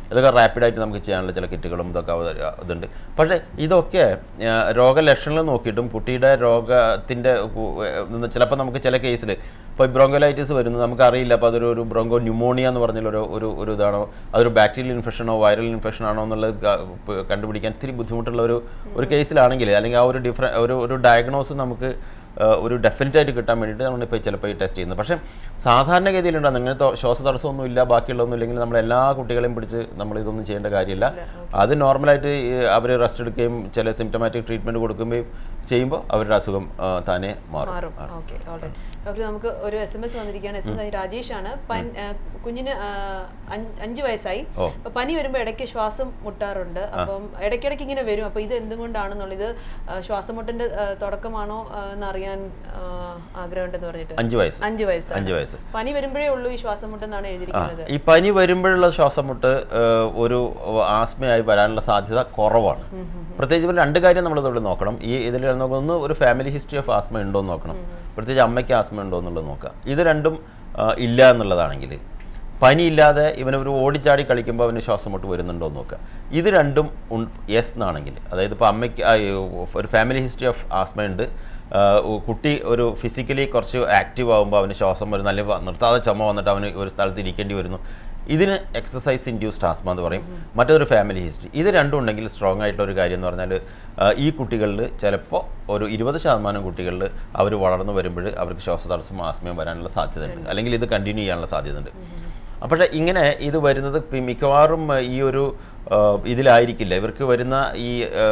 ഇതൊക്കെ റാപ്പിഡായിട്ട് നമുക്ക് ചെയ്യാനുള്ള ചില കിറ്റുകളും ഇതൊക്കെ അവ- ഇതുണ്ട് പക്ഷേ ഇതൊക്കെ ആ, രോഗലക്ഷണങ്ങൾ നോക്കിയിട്ടും കുട്ടിയുടെ രോഗത്തിൻ്റെ ചിലപ്പോൾ നമുക്ക് ചില കേസിൽ ഇപ്പോൾ ബ്രോങ്കോലൈറ്റിസ് വരുന്നു നമുക്കറിയില്ല അപ്പോൾ അതൊരു ഒരു ബ്രോങ്കോ ന്യൂമോണിയ എന്ന് പറഞ്ഞുള്ള ഒരു ഒരു ഒരു ഇതാണോ അതൊരു ബാക്ടീരിയൽ ഇൻഫെക്ഷനോ വൈറൽ ഇൻഫെക്ഷൻ ആണോ എന്നുള്ളത് ക- പ് കണ്ടുപിടിക്കാൻ ഇത്തിരി ബുദ്ധിമുട്ടുള്ള ഒരു ഒരു കേസിലാണെങ്കിൽ അല്ലെങ്കിൽ ആ ഒരു ഡിഫറ ഒരു ഒരു ഡയഗ്നോസ് നമുക്ക് ആ, ഒരു ഡെഫിനറ്റ് ആയിട്ട് കിട്ടാൻ വേണ്ടിയിട്ട് നമ്മൾ ഇപ്പോൾ ചിലപ്പോൾ ഈ ടെസ്റ്റ് ചെയ്യുന്നത് പക്ഷേ സാധാരണഗതിയിലുണ്ടാകും ഇങ്ങനത്തെ ശ്വാസ തടസ്സമൊന്നും ഇല്ല ബാക്കിയുള്ളതൊന്നും ഇല്ലെങ്കിൽ നമ്മൾ എല്ലാ കുട്ടികളെയും പിടിച്ച് നമ്മൾ ഇതൊന്നും ചെയ്യേണ്ട കാര്യമില്ല അത് നോർമലായിട്ട് അവർ റെസ്റ്റ് എടുക്കുകയും ചില സിംറ്റമാറ്റിക് ട്രീറ്റ്മെൻറ്റ് കൊടുക്കുകയും ചെയ്യുമ്പോൾ അവരുടെ അസുഖം ആ, താനെ മാറും മാറും ഓക്കെ ഓൾറൈറ്റ് ഡോക്ടർ നമുക്ക് ഒരു എസ് എം എസ് വന്നിരിക്കുകയാണ് എസ് എം എസ് രാജേഷ് ആണ് പൻ- ആ, കുഞ്ഞിന് ആ, അഞ്ച് അഞ്ച് വയസ്സായി ഓ. അപ്പൊ പനി വരുമ്പോൾ ഇടയ്ക്ക് ശ്വാസം മുട്ടാറുണ്ട് അപ്പം ഇടയ്ക്കിടയ്ക്ക് ഇങ്ങനെ വരും അപ്പൊ ഇത് എന്തുകൊണ്ടാണെന്നുള്ളത് ഇത് ആ, ശ്വാസം മുട്ടിന്റെ ആ, തുടക്കമാണോ ആ, എന്നറിയാൻ ആ, ആഗ്രഹമുണ്ടെന്ന് പറഞ്ഞിട്ട് അഞ്ച് വയസ്സ് അഞ്ച് വയസ്സാണ് അഞ്ച് വയസ്സ് പനി വരുമ്പോഴേ ഉള്ളൂ ഈ ശ്വാസം മുട്ടെന്നാണ് എഴുതിയിരിക്കുന്നത് ഈ പനി വരുമ്പോഴുള്ള ശ്വാസം മുട്ട് ഏഹ്, ഒരു ആസ്മയായി വരാനുള്ള സാധ്യത കുറവാണ് പ്രത്യേകിച്ച് ഇവർ രണ്ട് കാര്യം നമ്മൾ ഇതിൽ നോക്കണം ഈ ഇതിൽ നോക്കുന്നത് ഒന്ന് ഒരു ഫാമിലി ഹിസ്റ്ററി ഓഫ് ആസ്മ ഉണ്ടോ എന്ന് നോക്കണം പ്രത്യേകിച്ച് അമ്മയ്ക്ക് ആസ്മ ഉണ്ടോ എന്നുള്ളത് നോക്കുക ഇത് രണ്ടും ആ, ഇല്ല എന്നുള്ളതാണെങ്കിൽ പനിയില്ലാതെ ഇവനൊരു ഓടിച്ചാടി കളിക്കുമ്പോൾ അവന് ശ്വാസം മുട്ട് വരുന്നുണ്ടോ എന്ന് നോക്കുക ഇത് രണ്ടും യെസ് എന്നാണെങ്കിൽ അതായത് ഇപ്പോൾ അമ്മയ്ക്ക് ആ, ഈ ഒരു ഫാമിലി ഹിസ്റ്ററി ഓഫ് ആസ്മ ഉണ്ട് ആ, ഉ- കുട്ടി ഒരു ഫിസിക്കലി കുറച്ച് ആക്റ്റീവ് ആകുമ്പോൾ അവന് ശ്വാസം വരും നല്ല വ- നിർത്താതെ ചുമ വന്നിട്ട് അവന് ഒരു സ്ഥലത്ത് ഇരിക്കേണ്ടി വരുന്നു ഇതിന് എക്സസൈസ് ഇൻഡ്യൂസ്ഡ് ആസ്മ എന്ന് പറയും മറ്റൊരു ഫാമിലി ഹിസ്റ്ററി ഇത് രണ്ടും ഉണ്ടെങ്കിൽ സ്ട്രോങ് ആയിട്ടുള്ള ഒരു കാര്യം എന്ന് പറഞ്ഞാൽ ആ, ഈ കുട്ടികളിൽ ചിലപ്പോൾ ഒരു ഇരുപത് ശതമാനം കുട്ടികളിൽ അവർ വളർന്നു വരുമ്പോൾ അവർക്ക് ശ്വാസതടസ്സം ആസ്മയും വരാനുള്ള സാധ്യതയുണ്ട് അല്ലെങ്കിൽ ഇത് കണ്ടിന്യൂ ചെയ്യാനുള്ള സാധ്യതയുണ്ട് പക്ഷേ ഇങ്ങനെ ഇത് വരുന്നത് പി- മിക്കവാറും ആ, ഈ ഒരു ആ, ഇതിലായിരിക്കില്ല ഇവർക്ക് വരുന്ന ഈ ആ,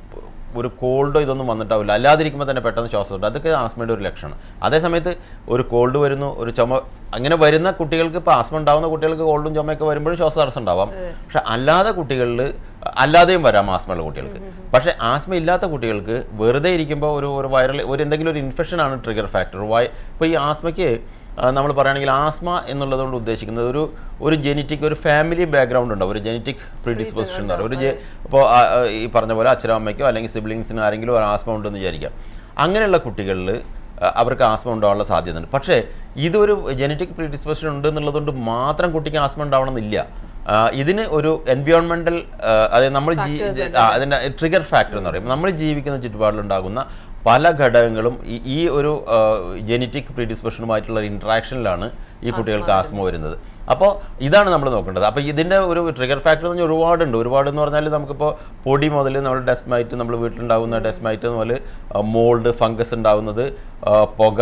ഒരു കോൾഡോ ഇതൊന്നും വന്നിട്ടാവില്ല അല്ലാതിരിക്കുമ്പോൾ തന്നെ പെട്ടെന്ന് ശ്വാസം ഉണ്ട് അതൊക്കെ ആസ്മയുടെ ഒരു ലക്ഷണം അതേസമയത്ത് ഒരു കോൾഡ് വരുന്നു ഒരു ചുമ അങ്ങനെ വരുന്ന കുട്ടികൾക്ക് ഇപ്പോൾ ആസ്മ ഉണ്ടാവുന്ന കുട്ടികൾക്ക് കോൾഡും ചുമയൊക്കെ വരുമ്പോഴും ശ്വാസതടസ്സം ഉണ്ടാവാം പക്ഷെ അല്ലാതെ കുട്ടികളിൽ അല്ലാതെയും വരാം ആസ്മയുള്ള കുട്ടികൾക്ക് പക്ഷേ ആസ്മ ഇല്ലാത്ത കുട്ടികൾക്ക് വെറുതെ ഇരിക്കുമ്പോൾ ഒരു ഒരു വൈറൽ ഒരു എന്തെങ്കിലും ഒരു ഇൻഫെക്ഷനാണ് ട്രിഗർ ഫാക്ടർ വൈ ഇപ്പോൾ ഈ ആസ്മയ്ക്ക് നമ്മൾ പറയുകയാണെങ്കിൽ ആസ്മ എന്നുള്ളതുകൊണ്ട് ഉദ്ദേശിക്കുന്നത് ഒരു ഒരു ജെനറ്റിക് ഒരു ഫാമിലി ബാക്ക്ഗ്രൗണ്ട് ഉണ്ടാവും ഒരു ജെനറ്റിക് പ്രിഡിസ്പോസിഷൻ എന്ന് പറയും ഒരു ജെ ഇപ്പോൾ ഈ പറഞ്ഞ പോലെ അച്ഛനോ അമ്മയ്ക്കോ അല്ലെങ്കിൽ സിബ്ലിങ്സിന് ആരെങ്കിലും ഒരു ആസ്മ ഉണ്ടെന്ന് വിചാരിക്കാം അങ്ങനെയുള്ള കുട്ടികളിൽ അവർക്ക് ആസ്മ ഉണ്ടാവാനുള്ള സാധ്യതയുണ്ട് പക്ഷേ ഇതൊരു ജനറ്റിക് പ്രിഡിസ്പോസിഷൻ ഉണ്ട് എന്നുള്ളതുകൊണ്ട് മാത്രം കുട്ടിക്ക് ആസ്മ ഉണ്ടാവണമെന്നില്ല ആ, ഇതിന് ഒരു എൻവയോൺമെൻറ്റൽ അതായത് നമ്മൾ ജീ ആ, അതിൻ്റെ ട്രിഗർ ഫാക്ടർ എന്ന് പറയും നമ്മൾ ജീവിക്കുന്ന ചുറ്റുപാടിലുണ്ടാകുന്ന പല ഘടകങ്ങളും ഈ ഈ ഒരു ജെനറ്റിക് പ്രിഡിസ്പോഷനുമായിട്ടുള്ള ഇൻട്രാക്ഷനിലാണ് ഈ കുട്ടികൾക്ക് ആസ്മ വരുന്നത് അപ്പോൾ ഇതാണ് നമ്മൾ നോക്കേണ്ടത് അപ്പോൾ ഇതിൻ്റെ ഒരു ട്രിഗർ ഫാക്ടർ എന്ന് പറഞ്ഞാൽ ഒരുപാടുണ്ട് ഒരുപാട് എന്ന് പറഞ്ഞാൽ നമുക്കിപ്പോൾ പൊടി മുതൽ നമ്മൾ ഡെസ്റ്റ് മൈറ്റ് നമ്മൾ വീട്ടിലുണ്ടാകുന്ന ഡെസ്റ്റ് മൈറ്റ് മുതൽ മോൾഡ് ഫംഗസ് ഉണ്ടാകുന്നത് ആ, പുക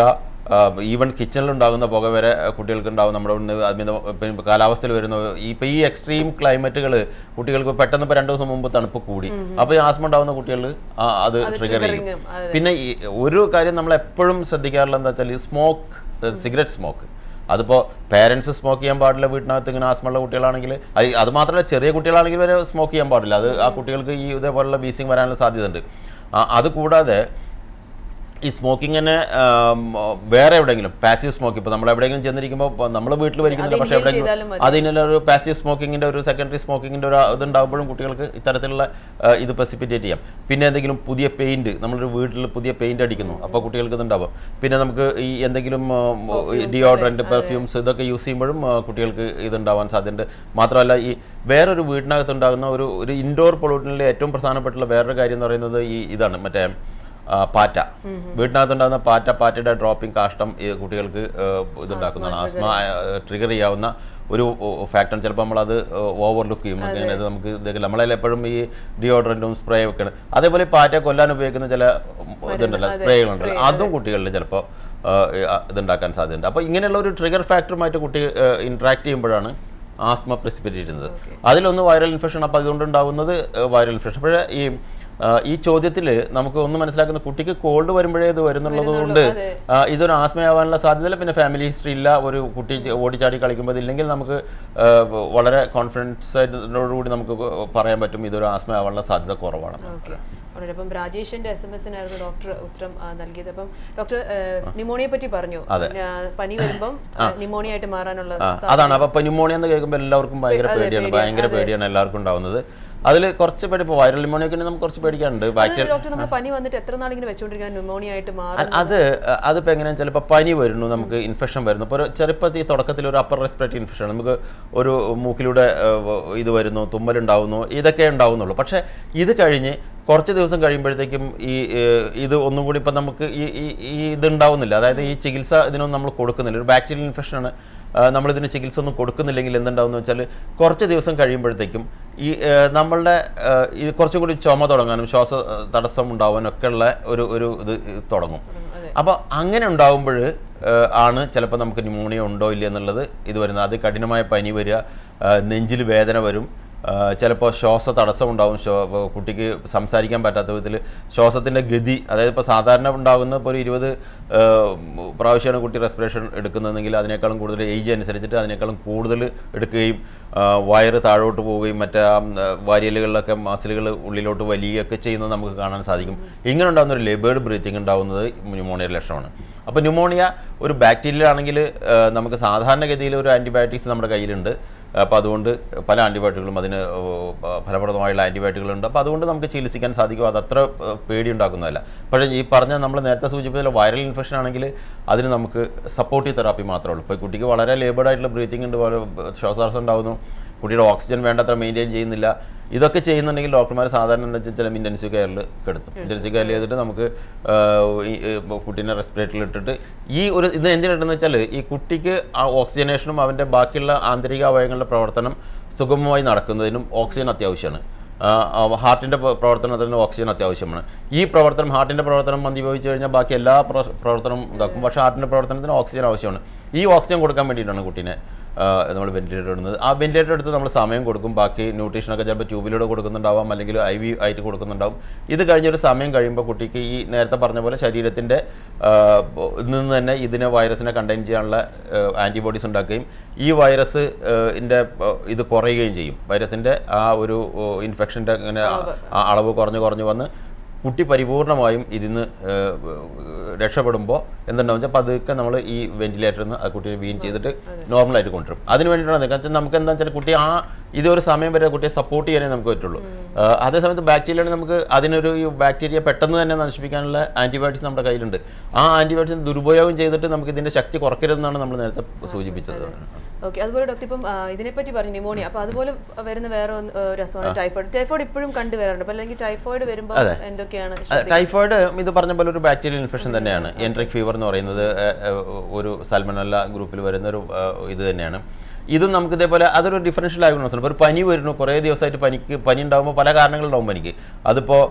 ഈവൻ കിച്ചണിലുണ്ടാകുന്ന പുക വരെ കുട്ടികൾക്ക് ഉണ്ടാകും നമ്മുടെ ഇവിടുന്ന് അമിത പിന്നെ കാലാവസ്ഥയിൽ വരുന്ന ഇപ്പം ഈ എക്സ്ട്രീം ക്ലൈമറ്റുകൾ കുട്ടികൾക്ക് പെട്ടെന്ന് ഇപ്പോൾ രണ്ട് ദിവസം മുമ്പ് തണുപ്പ് കൂടി അപ്പോൾ ഈ ആസ്മ ഉണ്ടാകുന്ന കുട്ടികൾ അത് ട്രിഗർ ചെയ്യും triggering, അതെ. പിന്നെ ഈ ഒരു കാര്യം നമ്മൾ എപ്പോഴും ശ്രദ്ധിക്കാറുള്ള എന്താ വെച്ചാൽ ഈ സ്മോക്ക് സിഗരറ്റ് സ്മോക്ക് അതിപ്പോൾ പേരൻസ് സ്മോക്ക് ചെയ്യാൻ പാടില്ല വീട്ടിനകത്ത് ഇങ്ങനെ ആസ്മയുള്ള കുട്ടികളാണെങ്കിൽ അത് അത് മാത്രമല്ല ചെറിയ കുട്ടികളാണെങ്കിൽ വരെ സ്മോക്ക് ചെയ്യാൻ പാടില്ല അത് ആ കുട്ടികൾക്ക് ഈ ഇതേപോലുള്ള ബീസിങ് വരാനുള്ള സാധ്യതയുണ്ട് ആ, അത് കൂടാതെ ഈ സ്മോക്കിങ്ങിന് വേറെ എവിടെയെങ്കിലും പാസീവ് സ്മോക്ക് ഇപ്പോൾ നമ്മൾ എവിടെയെങ്കിലും ചെന്നിരിക്കുമ്പോൾ നമ്മൾ വീട്ടിൽ വരിക്കുന്നില്ല പക്ഷേ inhale ചെയ്താലും എവിടെയെങ്കിലും അതിനുള്ള ഒരു പാസീവ് സ്മോക്കിങ്ങിൻ്റെ ഒരു സെക്കൻഡറി സ്മോക്കിങ്ങിൻ്റെ ഒരു ഇതുണ്ടാകുമ്പോഴും കുട്ടികൾക്ക് ഇത്തരത്തിലുള്ള ആ, ഇത് പ്രസിപ്പിറ്റേറ്റ് ചെയ്യാം പിന്നെ എന്തെങ്കിലും പുതിയ പെയിൻറ്റ് നമ്മളൊരു വീട്ടിൽ പുതിയ പെയിൻറ്റ് അടിക്കുന്നു അപ്പോൾ കുട്ടികൾക്ക് ഇതുണ്ടാവും പിന്നെ നമുക്ക് ഈ എന്തെങ്കിലും ഡിയോഡ്രൻറ്റ് പെർഫ്യൂംസ് ഇതൊക്കെ യൂസ് ചെയ്യുമ്പോഴും ആ, കുട്ടികൾക്ക് ഇതുണ്ടാവാൻ സാധ്യതയുണ്ട് മാത്രമല്ല ഈ വേറൊരു വീടിനകത്തുണ്ടാകുന്ന ഒരു ഒരു ഇൻഡോർ പൊള്യൂട്ടനിലെ ഏറ്റവും പ്രധാനപ്പെട്ടുള്ള വേറൊരു കാര്യം എന്ന് പറയുന്നത് ഈ ഇതാണ് മറ്റേ ആ, പാറ്റ വീട്ടിനകത്തുണ്ടാകുന്ന പാറ്റ പാറ്റയുടെ ഡ്രോപ്പിംഗ് കാഷ്ടം ഈ കുട്ടികൾക്ക് ആ, ഇതുണ്ടാക്കുന്നതാണ് ആസ്മ ട്രിഗർ ചെയ്യാവുന്ന ഒരു ഫാക്ടർ ചിലപ്പോൾ നമ്മളത് ഓവർലുക്ക് ചെയ്യും അങ്ങനെ ഇത് നമുക്ക് ഇതൊക്കെ നമ്മളതിൽ എപ്പോഴും ഈ ഡിയോഡ്രൻറ്റും സ്പ്രേ ഒക്കെയാണ് അതേപോലെ ഈ പാറ്റ കൊല്ലാൻ ഉപയോഗിക്കുന്ന ചില ഇതുണ്ടല്ലോ സ്പ്രേകളുണ്ടല്ലോ അതും കുട്ടികളിൽ ചിലപ്പോൾ ഇതുണ്ടാക്കാൻ സാധ്യതയുണ്ട് അപ്പോൾ ഇങ്ങനെയുള്ള ഒരു ട്രിഗർ ഫാക്ടറുമായിട്ട് കുട്ടി ഇൻട്രാക്ട് ചെയ്യുമ്പോഴാണ് ആസ്മ പ്രസിപ്പിറ്റേറ്റ് ചെയ്യുന്നത് അതിലൊന്ന് വൈറൽ ഇൻഫെക്ഷൻ അപ്പോൾ അതുകൊണ്ടുണ്ടാകുന്നത് വൈറൽ ഇൻഫെക്ഷൻ പക്ഷേ ഈ ആ, ഈ ചോദ്യത്തിൽ നമുക്ക് ഒന്ന് മനസ്സിലാക്കുന്ന കുട്ടിക്ക് കോൾഡ് വരുമ്പോഴേ ഇത് വരുന്നുള്ളത് കൊണ്ട് ആ, ഇതൊരു ആസ്മയാവാനുള്ള സാധ്യതയില്ല പിന്നെ ഫാമിലി ഹിസ്റ്ററി ഇല്ല ഒരു കുട്ടി ച- ഓടിച്ചാടി കളിക്കുമ്പോൾ ഇതില്ലെങ്കിൽ നമുക്ക് ആ, വളരെ കോൺഫിഡൻസ് ആയിട്ടോടുകൂടി നമുക്ക് പറയാൻ പറ്റും ഇതൊരു ആസ്മയാവാനുള്ള സാധ്യത കുറവാണ് ഓക്കെ വളരെ അപ്പം രാജേഷിന്റെ എസ് എം എസിനായിരുന്നു ഡോക്ടർ ഉത്തരം ആ, നൽകിയത് അപ്പം ഡോക്ടർ നിമോണിയെ പറ്റി പറഞ്ഞു പിന്നെ, പനി വരുമ്പം നിമോണിയ ആയിട്ട് മാറാനുള്ള ആ, അതാണ് അപ്പൊ ന്യൂമോണിയ എന്ന് കേൾക്കുമ്പോൾ എല്ലാവർക്കും ഭയങ്കര പേടിയാണ് ഭയങ്കര പേടിയാണ് എല്ലാവർക്കും ഉണ്ടാവുന്നത് അതിൽ കുറച്ച് പേടി ഇപ്പോൾ വൈറൽ ന്യൂമോണിയൊക്കെ നമുക്ക് കുറച്ച് പേടിക്കാനുണ്ട് ബാക്ടീരിയ ഡോക്ടർ നമ്മൾ പനി വന്നിട്ട് എത്ര നാളിങ്ങനെ വെച്ചുകൊണ്ടിരിക്കാൻ ന്യൂമോണിയ ആയിട്ട് മാറും അ- അത് അഹ് അതിപ്പോൾ എങ്ങനെയാണെന്ന് ചിലപ്പോൾ പനി വരുന്നു നമുക്ക് ഇൻഫെക്ഷൻ വരുന്നു ഇപ്പോൾ ഒരു ചെറുപ്പത്തിൽ തുടക്കത്തിൽ ഒരു അപ്പർ റെസ്പിറേറ്ററി ഇൻഫെക്ഷൻ നമുക്ക് ഒരു മൂക്കിലൂടെ അഹ് ഇത് വരുന്നു തുമ്മലുണ്ടാവുന്നു ഇതൊക്കെ ഉണ്ടാവുന്നുള്ളൂ പക്ഷേ ഇത് കഴിഞ്ഞ് കുറച്ച് ദിവസം കഴിയുമ്പോഴത്തേക്കും ഈ ഏഹ്, ഇത് ഒന്നും കൂടി ഇപ്പം നമുക്ക് ഈ ഈ- ഈ ഇത് ഉണ്ടാവുന്നില്ല അതായത് ഈ ചികിത്സ ഇതിനൊന്നും നമ്മൾ കൊടുക്കുന്നില്ല ഒരു ബാക്ടീരിയൽ ഇൻഫെക്ഷനാണ് നമ്മളിതിന് ചികിത്സ ഒന്നും കൊടുക്കുന്നില്ലെങ്കിൽ എന്തുണ്ടാവും വെച്ചാൽ കുറച്ച് ദിവസം കഴിയുമ്പോഴത്തേക്കും ഈ ഏഹ്, നമ്മളുടെ ഏഹ്, ഇത് കുറച്ചും കൂടി ചുമ തുടങ്ങാനും ശ്വാസ ഏഹ്, തടസ്സം ഉണ്ടാവാനും ഒക്കെ ഉള്ള ഒരു ഒരു ഇത് തുടങ്ങും അതെ അപ്പോൾ അങ്ങനെ ഉണ്ടാകുമ്പോൾ ആണ് ചിലപ്പോൾ നമുക്ക് ന്യൂമോണിയ ഉണ്ടോ ഇല്ല എന്നുള്ളത് ഇത് വരുന്നത് അത് കഠിനമായ പനി വരിക നെഞ്ചിൽ വേദന വരും ചിലപ്പോൾ ശ്വാസ തടസ്സം ഉണ്ടാവും ശ്വാ ഇപ്പൊ കുട്ടിക്ക് സംസാരിക്കാൻ പറ്റാത്ത വിധത്തിൽ ശ്വാസത്തിൻ്റെ ഗതി അതായത് ഇപ്പോൾ സാധാരണ ഉണ്ടാകുന്ന ഇപ്പോൾ ഒരു ഇരുപത് പ്രാവശ്യമാണ് കുട്ടി റെസ്പിറേഷൻ എടുക്കുന്നതെങ്കിൽ അതിനേക്കാളും കൂടുതൽ ഏജ് അനുസരിച്ചിട്ട് അതിനേക്കാളും കൂടുതൽ എടുക്കുകയും ആ, വയറ് താഴോട്ട് പോവുകയും മറ്റേ ആ, ഉം, വാരിയലുകളിലൊക്കെ മസിലുകൾ ഉള്ളിലോട്ട് വലിയൊക്കെ ചെയ്യുന്നത് നമുക്ക് കാണാൻ സാധിക്കും ഇങ്ങനെ ഉണ്ടാകുന്ന ഒരു ലേബേർഡ് ബ്രീത്തിങ് ഉണ്ടാകുന്നത് ന്യൂമോണിയയുടെ ലക്ഷണമാണ് അപ്പോൾ ന്യൂമോണിയ ഒരു ബാക്ടീരിയ ആണെങ്കിൽ നമുക്ക് സാധാരണഗതിയിൽ ഒരു ആൻറ്റിബയോട്ടിക്സ് നമ്മുടെ കയ്യിലുണ്ട് അപ്പോൾ അതുകൊണ്ട് പല ആൻറ്റിബയോട്ടിക്കുകളും അതിന് ഏഹ്, ഫലപ്രദമായുള്ള ആൻറ്റിബയോട്ടിക്കുകളുണ്ട് അപ്പോൾ അതുകൊണ്ട് നമുക്ക് ചികിത്സിക്കാൻ സാധിക്കും അത് അത്ര ഏഹ്, പേടി ഉണ്ടാക്കുന്നതല്ല പക്ഷേ ഈ പറഞ്ഞ നമ്മൾ നേരത്തെ സൂചിപ്പിച്ച വൈറൽ ഇൻഫെക്ഷൻ ആണെങ്കിൽ അതിന് നമുക്ക് സപ്പോർട്ടീവ് തെറാപ്പി മാത്രമേ ഉള്ളൂ ഇപ്പോൾ ഈ കുട്ടിക്ക് വളരെ ലേബേർഡ് ആയിട്ടുള്ള ബ്രീത്തിങ് ഉണ്ട് വളരെ ശ്വാസതടസ്സം ഉണ്ടാകുന്നു കുട്ടിയുടെ ഓക്സിജൻ വേണ്ടത്ര മെയിൻറ്റെയിൻ ചെയ്യുന്നില്ല ഇതൊക്കെ ചെയ്യുന്നുണ്ടെങ്കിൽ ഡോക്ടർമാർ സാധാരണ എന്താ വെച്ചാൽ ചില ഇൻറ്റൻസീവ് കെയറിൽ കെടുത്തും ഇൻറ്റൻസീവ് കെയർ ചെയ്തിട്ട് നമുക്ക് ആഹ്, ഈ, ഏഹ്, കുട്ടീനെ റെസ്പിറേറ്ററിൽ ഇട്ടിട്ട് ഈ ഒരു ഇത് എന്തിനായിട്ടെന്ന് വെച്ചാൽ ഈ കുട്ടിക്ക് ആ ഓക്സിജനേഷനും അവൻ്റെ ബാക്കിയുള്ള ആന്തരിക അവയവങ്ങളുടെ പ്രവർത്തനം സുഗമമായി നടക്കുന്നതിനും ഓക്സിജൻ അത്യാവശ്യമാണ് ഹാർട്ടിൻ്റെ പ്രവർത്തനത്തിന് ഓക്സിജൻ അത്യാവശ്യമാണ് ഈ പ്രവർത്തനം ഹാർട്ടിൻ്റെ പ്രവർത്തനം മന്ദീഭവിച്ചു കഴിഞ്ഞാൽ ബാക്കി എല്ലാ പ്ര- പ്രവർത്തനവും ഇതാക്കും പക്ഷേ ഹാർട്ടിൻ്റെ പ്രവർത്തനത്തിന് ഓക്സിജൻ ആവശ്യമാണ് ഈ ഓക്സിജൻ കൊടുക്കാൻ വേണ്ടിയിട്ടാണ് കുട്ടീനെ നമ്മൾ വെന്റിലേറ്റർ ഇടുന്നത് ആ വെന്റിലേറ്റർ എടുത്ത് നമ്മൾ സമയം കൊടുക്കും ബാക്കി ന്യൂട്രീഷനൊക്കെ ചിലപ്പോൾ ട്യൂബിലൂടെ കൊടുക്കുന്നുണ്ടാവാം അല്ലെങ്കിൽ ഐ വി ആയിട്ട് കൊടുക്കുന്നുണ്ടാവും ഇത് കഴിഞ്ഞൊരു സമയം കഴിയുമ്പോൾ കുട്ടിക്ക് ഈ നേരത്തെ പറഞ്ഞ പോലെ ശരീരത്തിൻ്റെ നിന്ന് തന്നെ ഇതിനെ വൈറസിനെ കണ്ടെയ്ൻ ചെയ്യാനുള്ള ആൻറ്റിബോഡീസ് ഉണ്ടാക്കുകയും ഈ വൈറസ് ഇൻ്റെ ഇത് കുറയുകയും ചെയ്യും വൈറസിൻ്റെ ആ ഒരു ഇൻഫെക്ഷൻ്റെ ഇങ്ങനെ ആ അളവ് കുറഞ്ഞ് കുറഞ്ഞ് വന്ന് കുട്ടി പരിപൂർണമായും ഇതിന്ന് രക്ഷപ്പെടുമ്പോൾ എന്തുണ്ടാവും വെച്ചാൽ പതുക്കെ നമ്മൾ ഈ വെന്റിലേറ്ററിൽ നിന്ന് ആ കുട്ടിയെ വീൻ ചെയ്തിട്ട് നോർമലായിട്ട് കൊണ്ടുവരും അതിന് വേണ്ടിയിട്ടാണ് നിൽക്കുക വെച്ചാൽ നമുക്ക് എന്താ വെച്ചാൽ കുട്ടി ആ ഇതൊരു സമയം വരെ കുട്ടിയെ സപ്പോർട്ട് ചെയ്യാനേ നമുക്ക് പറ്റുള്ളൂ ആ, അതേസമയത്ത് ബാക്ടീരിയ നമുക്ക് അതിനൊരു ഈ ബാക്ടീരിയ പെട്ടെന്ന് തന്നെ നശിപ്പിക്കാനുള്ള ആൻറ്റിബയോട്ടിക്സ് നമ്മുടെ കയ്യിലുണ്ട് ആ ആൻറ്റിബയോട്ടിക്സ് ദുരുപയോഗം ചെയ്തിട്ട് നമുക്ക് ഇതിൻ്റെ ശക്തി കുറയ്ക്കരുതെന്നാണ് നമ്മൾ നേരത്തെ സൂചിപ്പിച്ചത് ഓക്കെ അതുപോലെ ഡോക്ടർ ഇപ്പം ആ, ഇതിനെപ്പറ്റി പറഞ്ഞു ന്യൂമോണിയ അപ്പോൾ അതുപോലെ വരുന്ന വേറെ ഒന്ന്, ആ, ഒരു അസുഖമാണ് ടൈഫോയിഡ് ടൈഫോയിഡ് ഇപ്പോഴും കണ്ടുവരാറുണ്ട് അപ്പോൾ അല്ലെങ്കിൽ ടൈഫോയിഡ് വരുമ്പോൾ എന്തൊക്കെയാണ് ടൈഫോയിഡ് ഇത് പറഞ്ഞ പോലെ ഒരു ബാക്ടീരിയൽ ഇൻഫെക്ഷൻ തന്നെയാണ് എൻട്രിക് ഫീവർ എന്ന് പറയുന്നത് ഏഹ്, ഏഹ്, ഒരു സൽമനല്ല ഗ്രൂപ്പിൽ വരുന്ന ഒരു ഏഹ്, ഇത് തന്നെയാണ് ഇതും നമുക്ക് ഇതേപോലെ അതൊരു ഡിഫറൻഷ്യൽ ഡയഗ്നോസ് ആണ് ഇപ്പോൾ ഒരു പനി വരുന്നു കുറേ ദിവസമായിട്ട് പനിക്ക് പനി ഉണ്ടാകുമ്പോൾ പല കാരണങ്ങളുണ്ടാവും പനിക്ക് അതിപ്പോൾ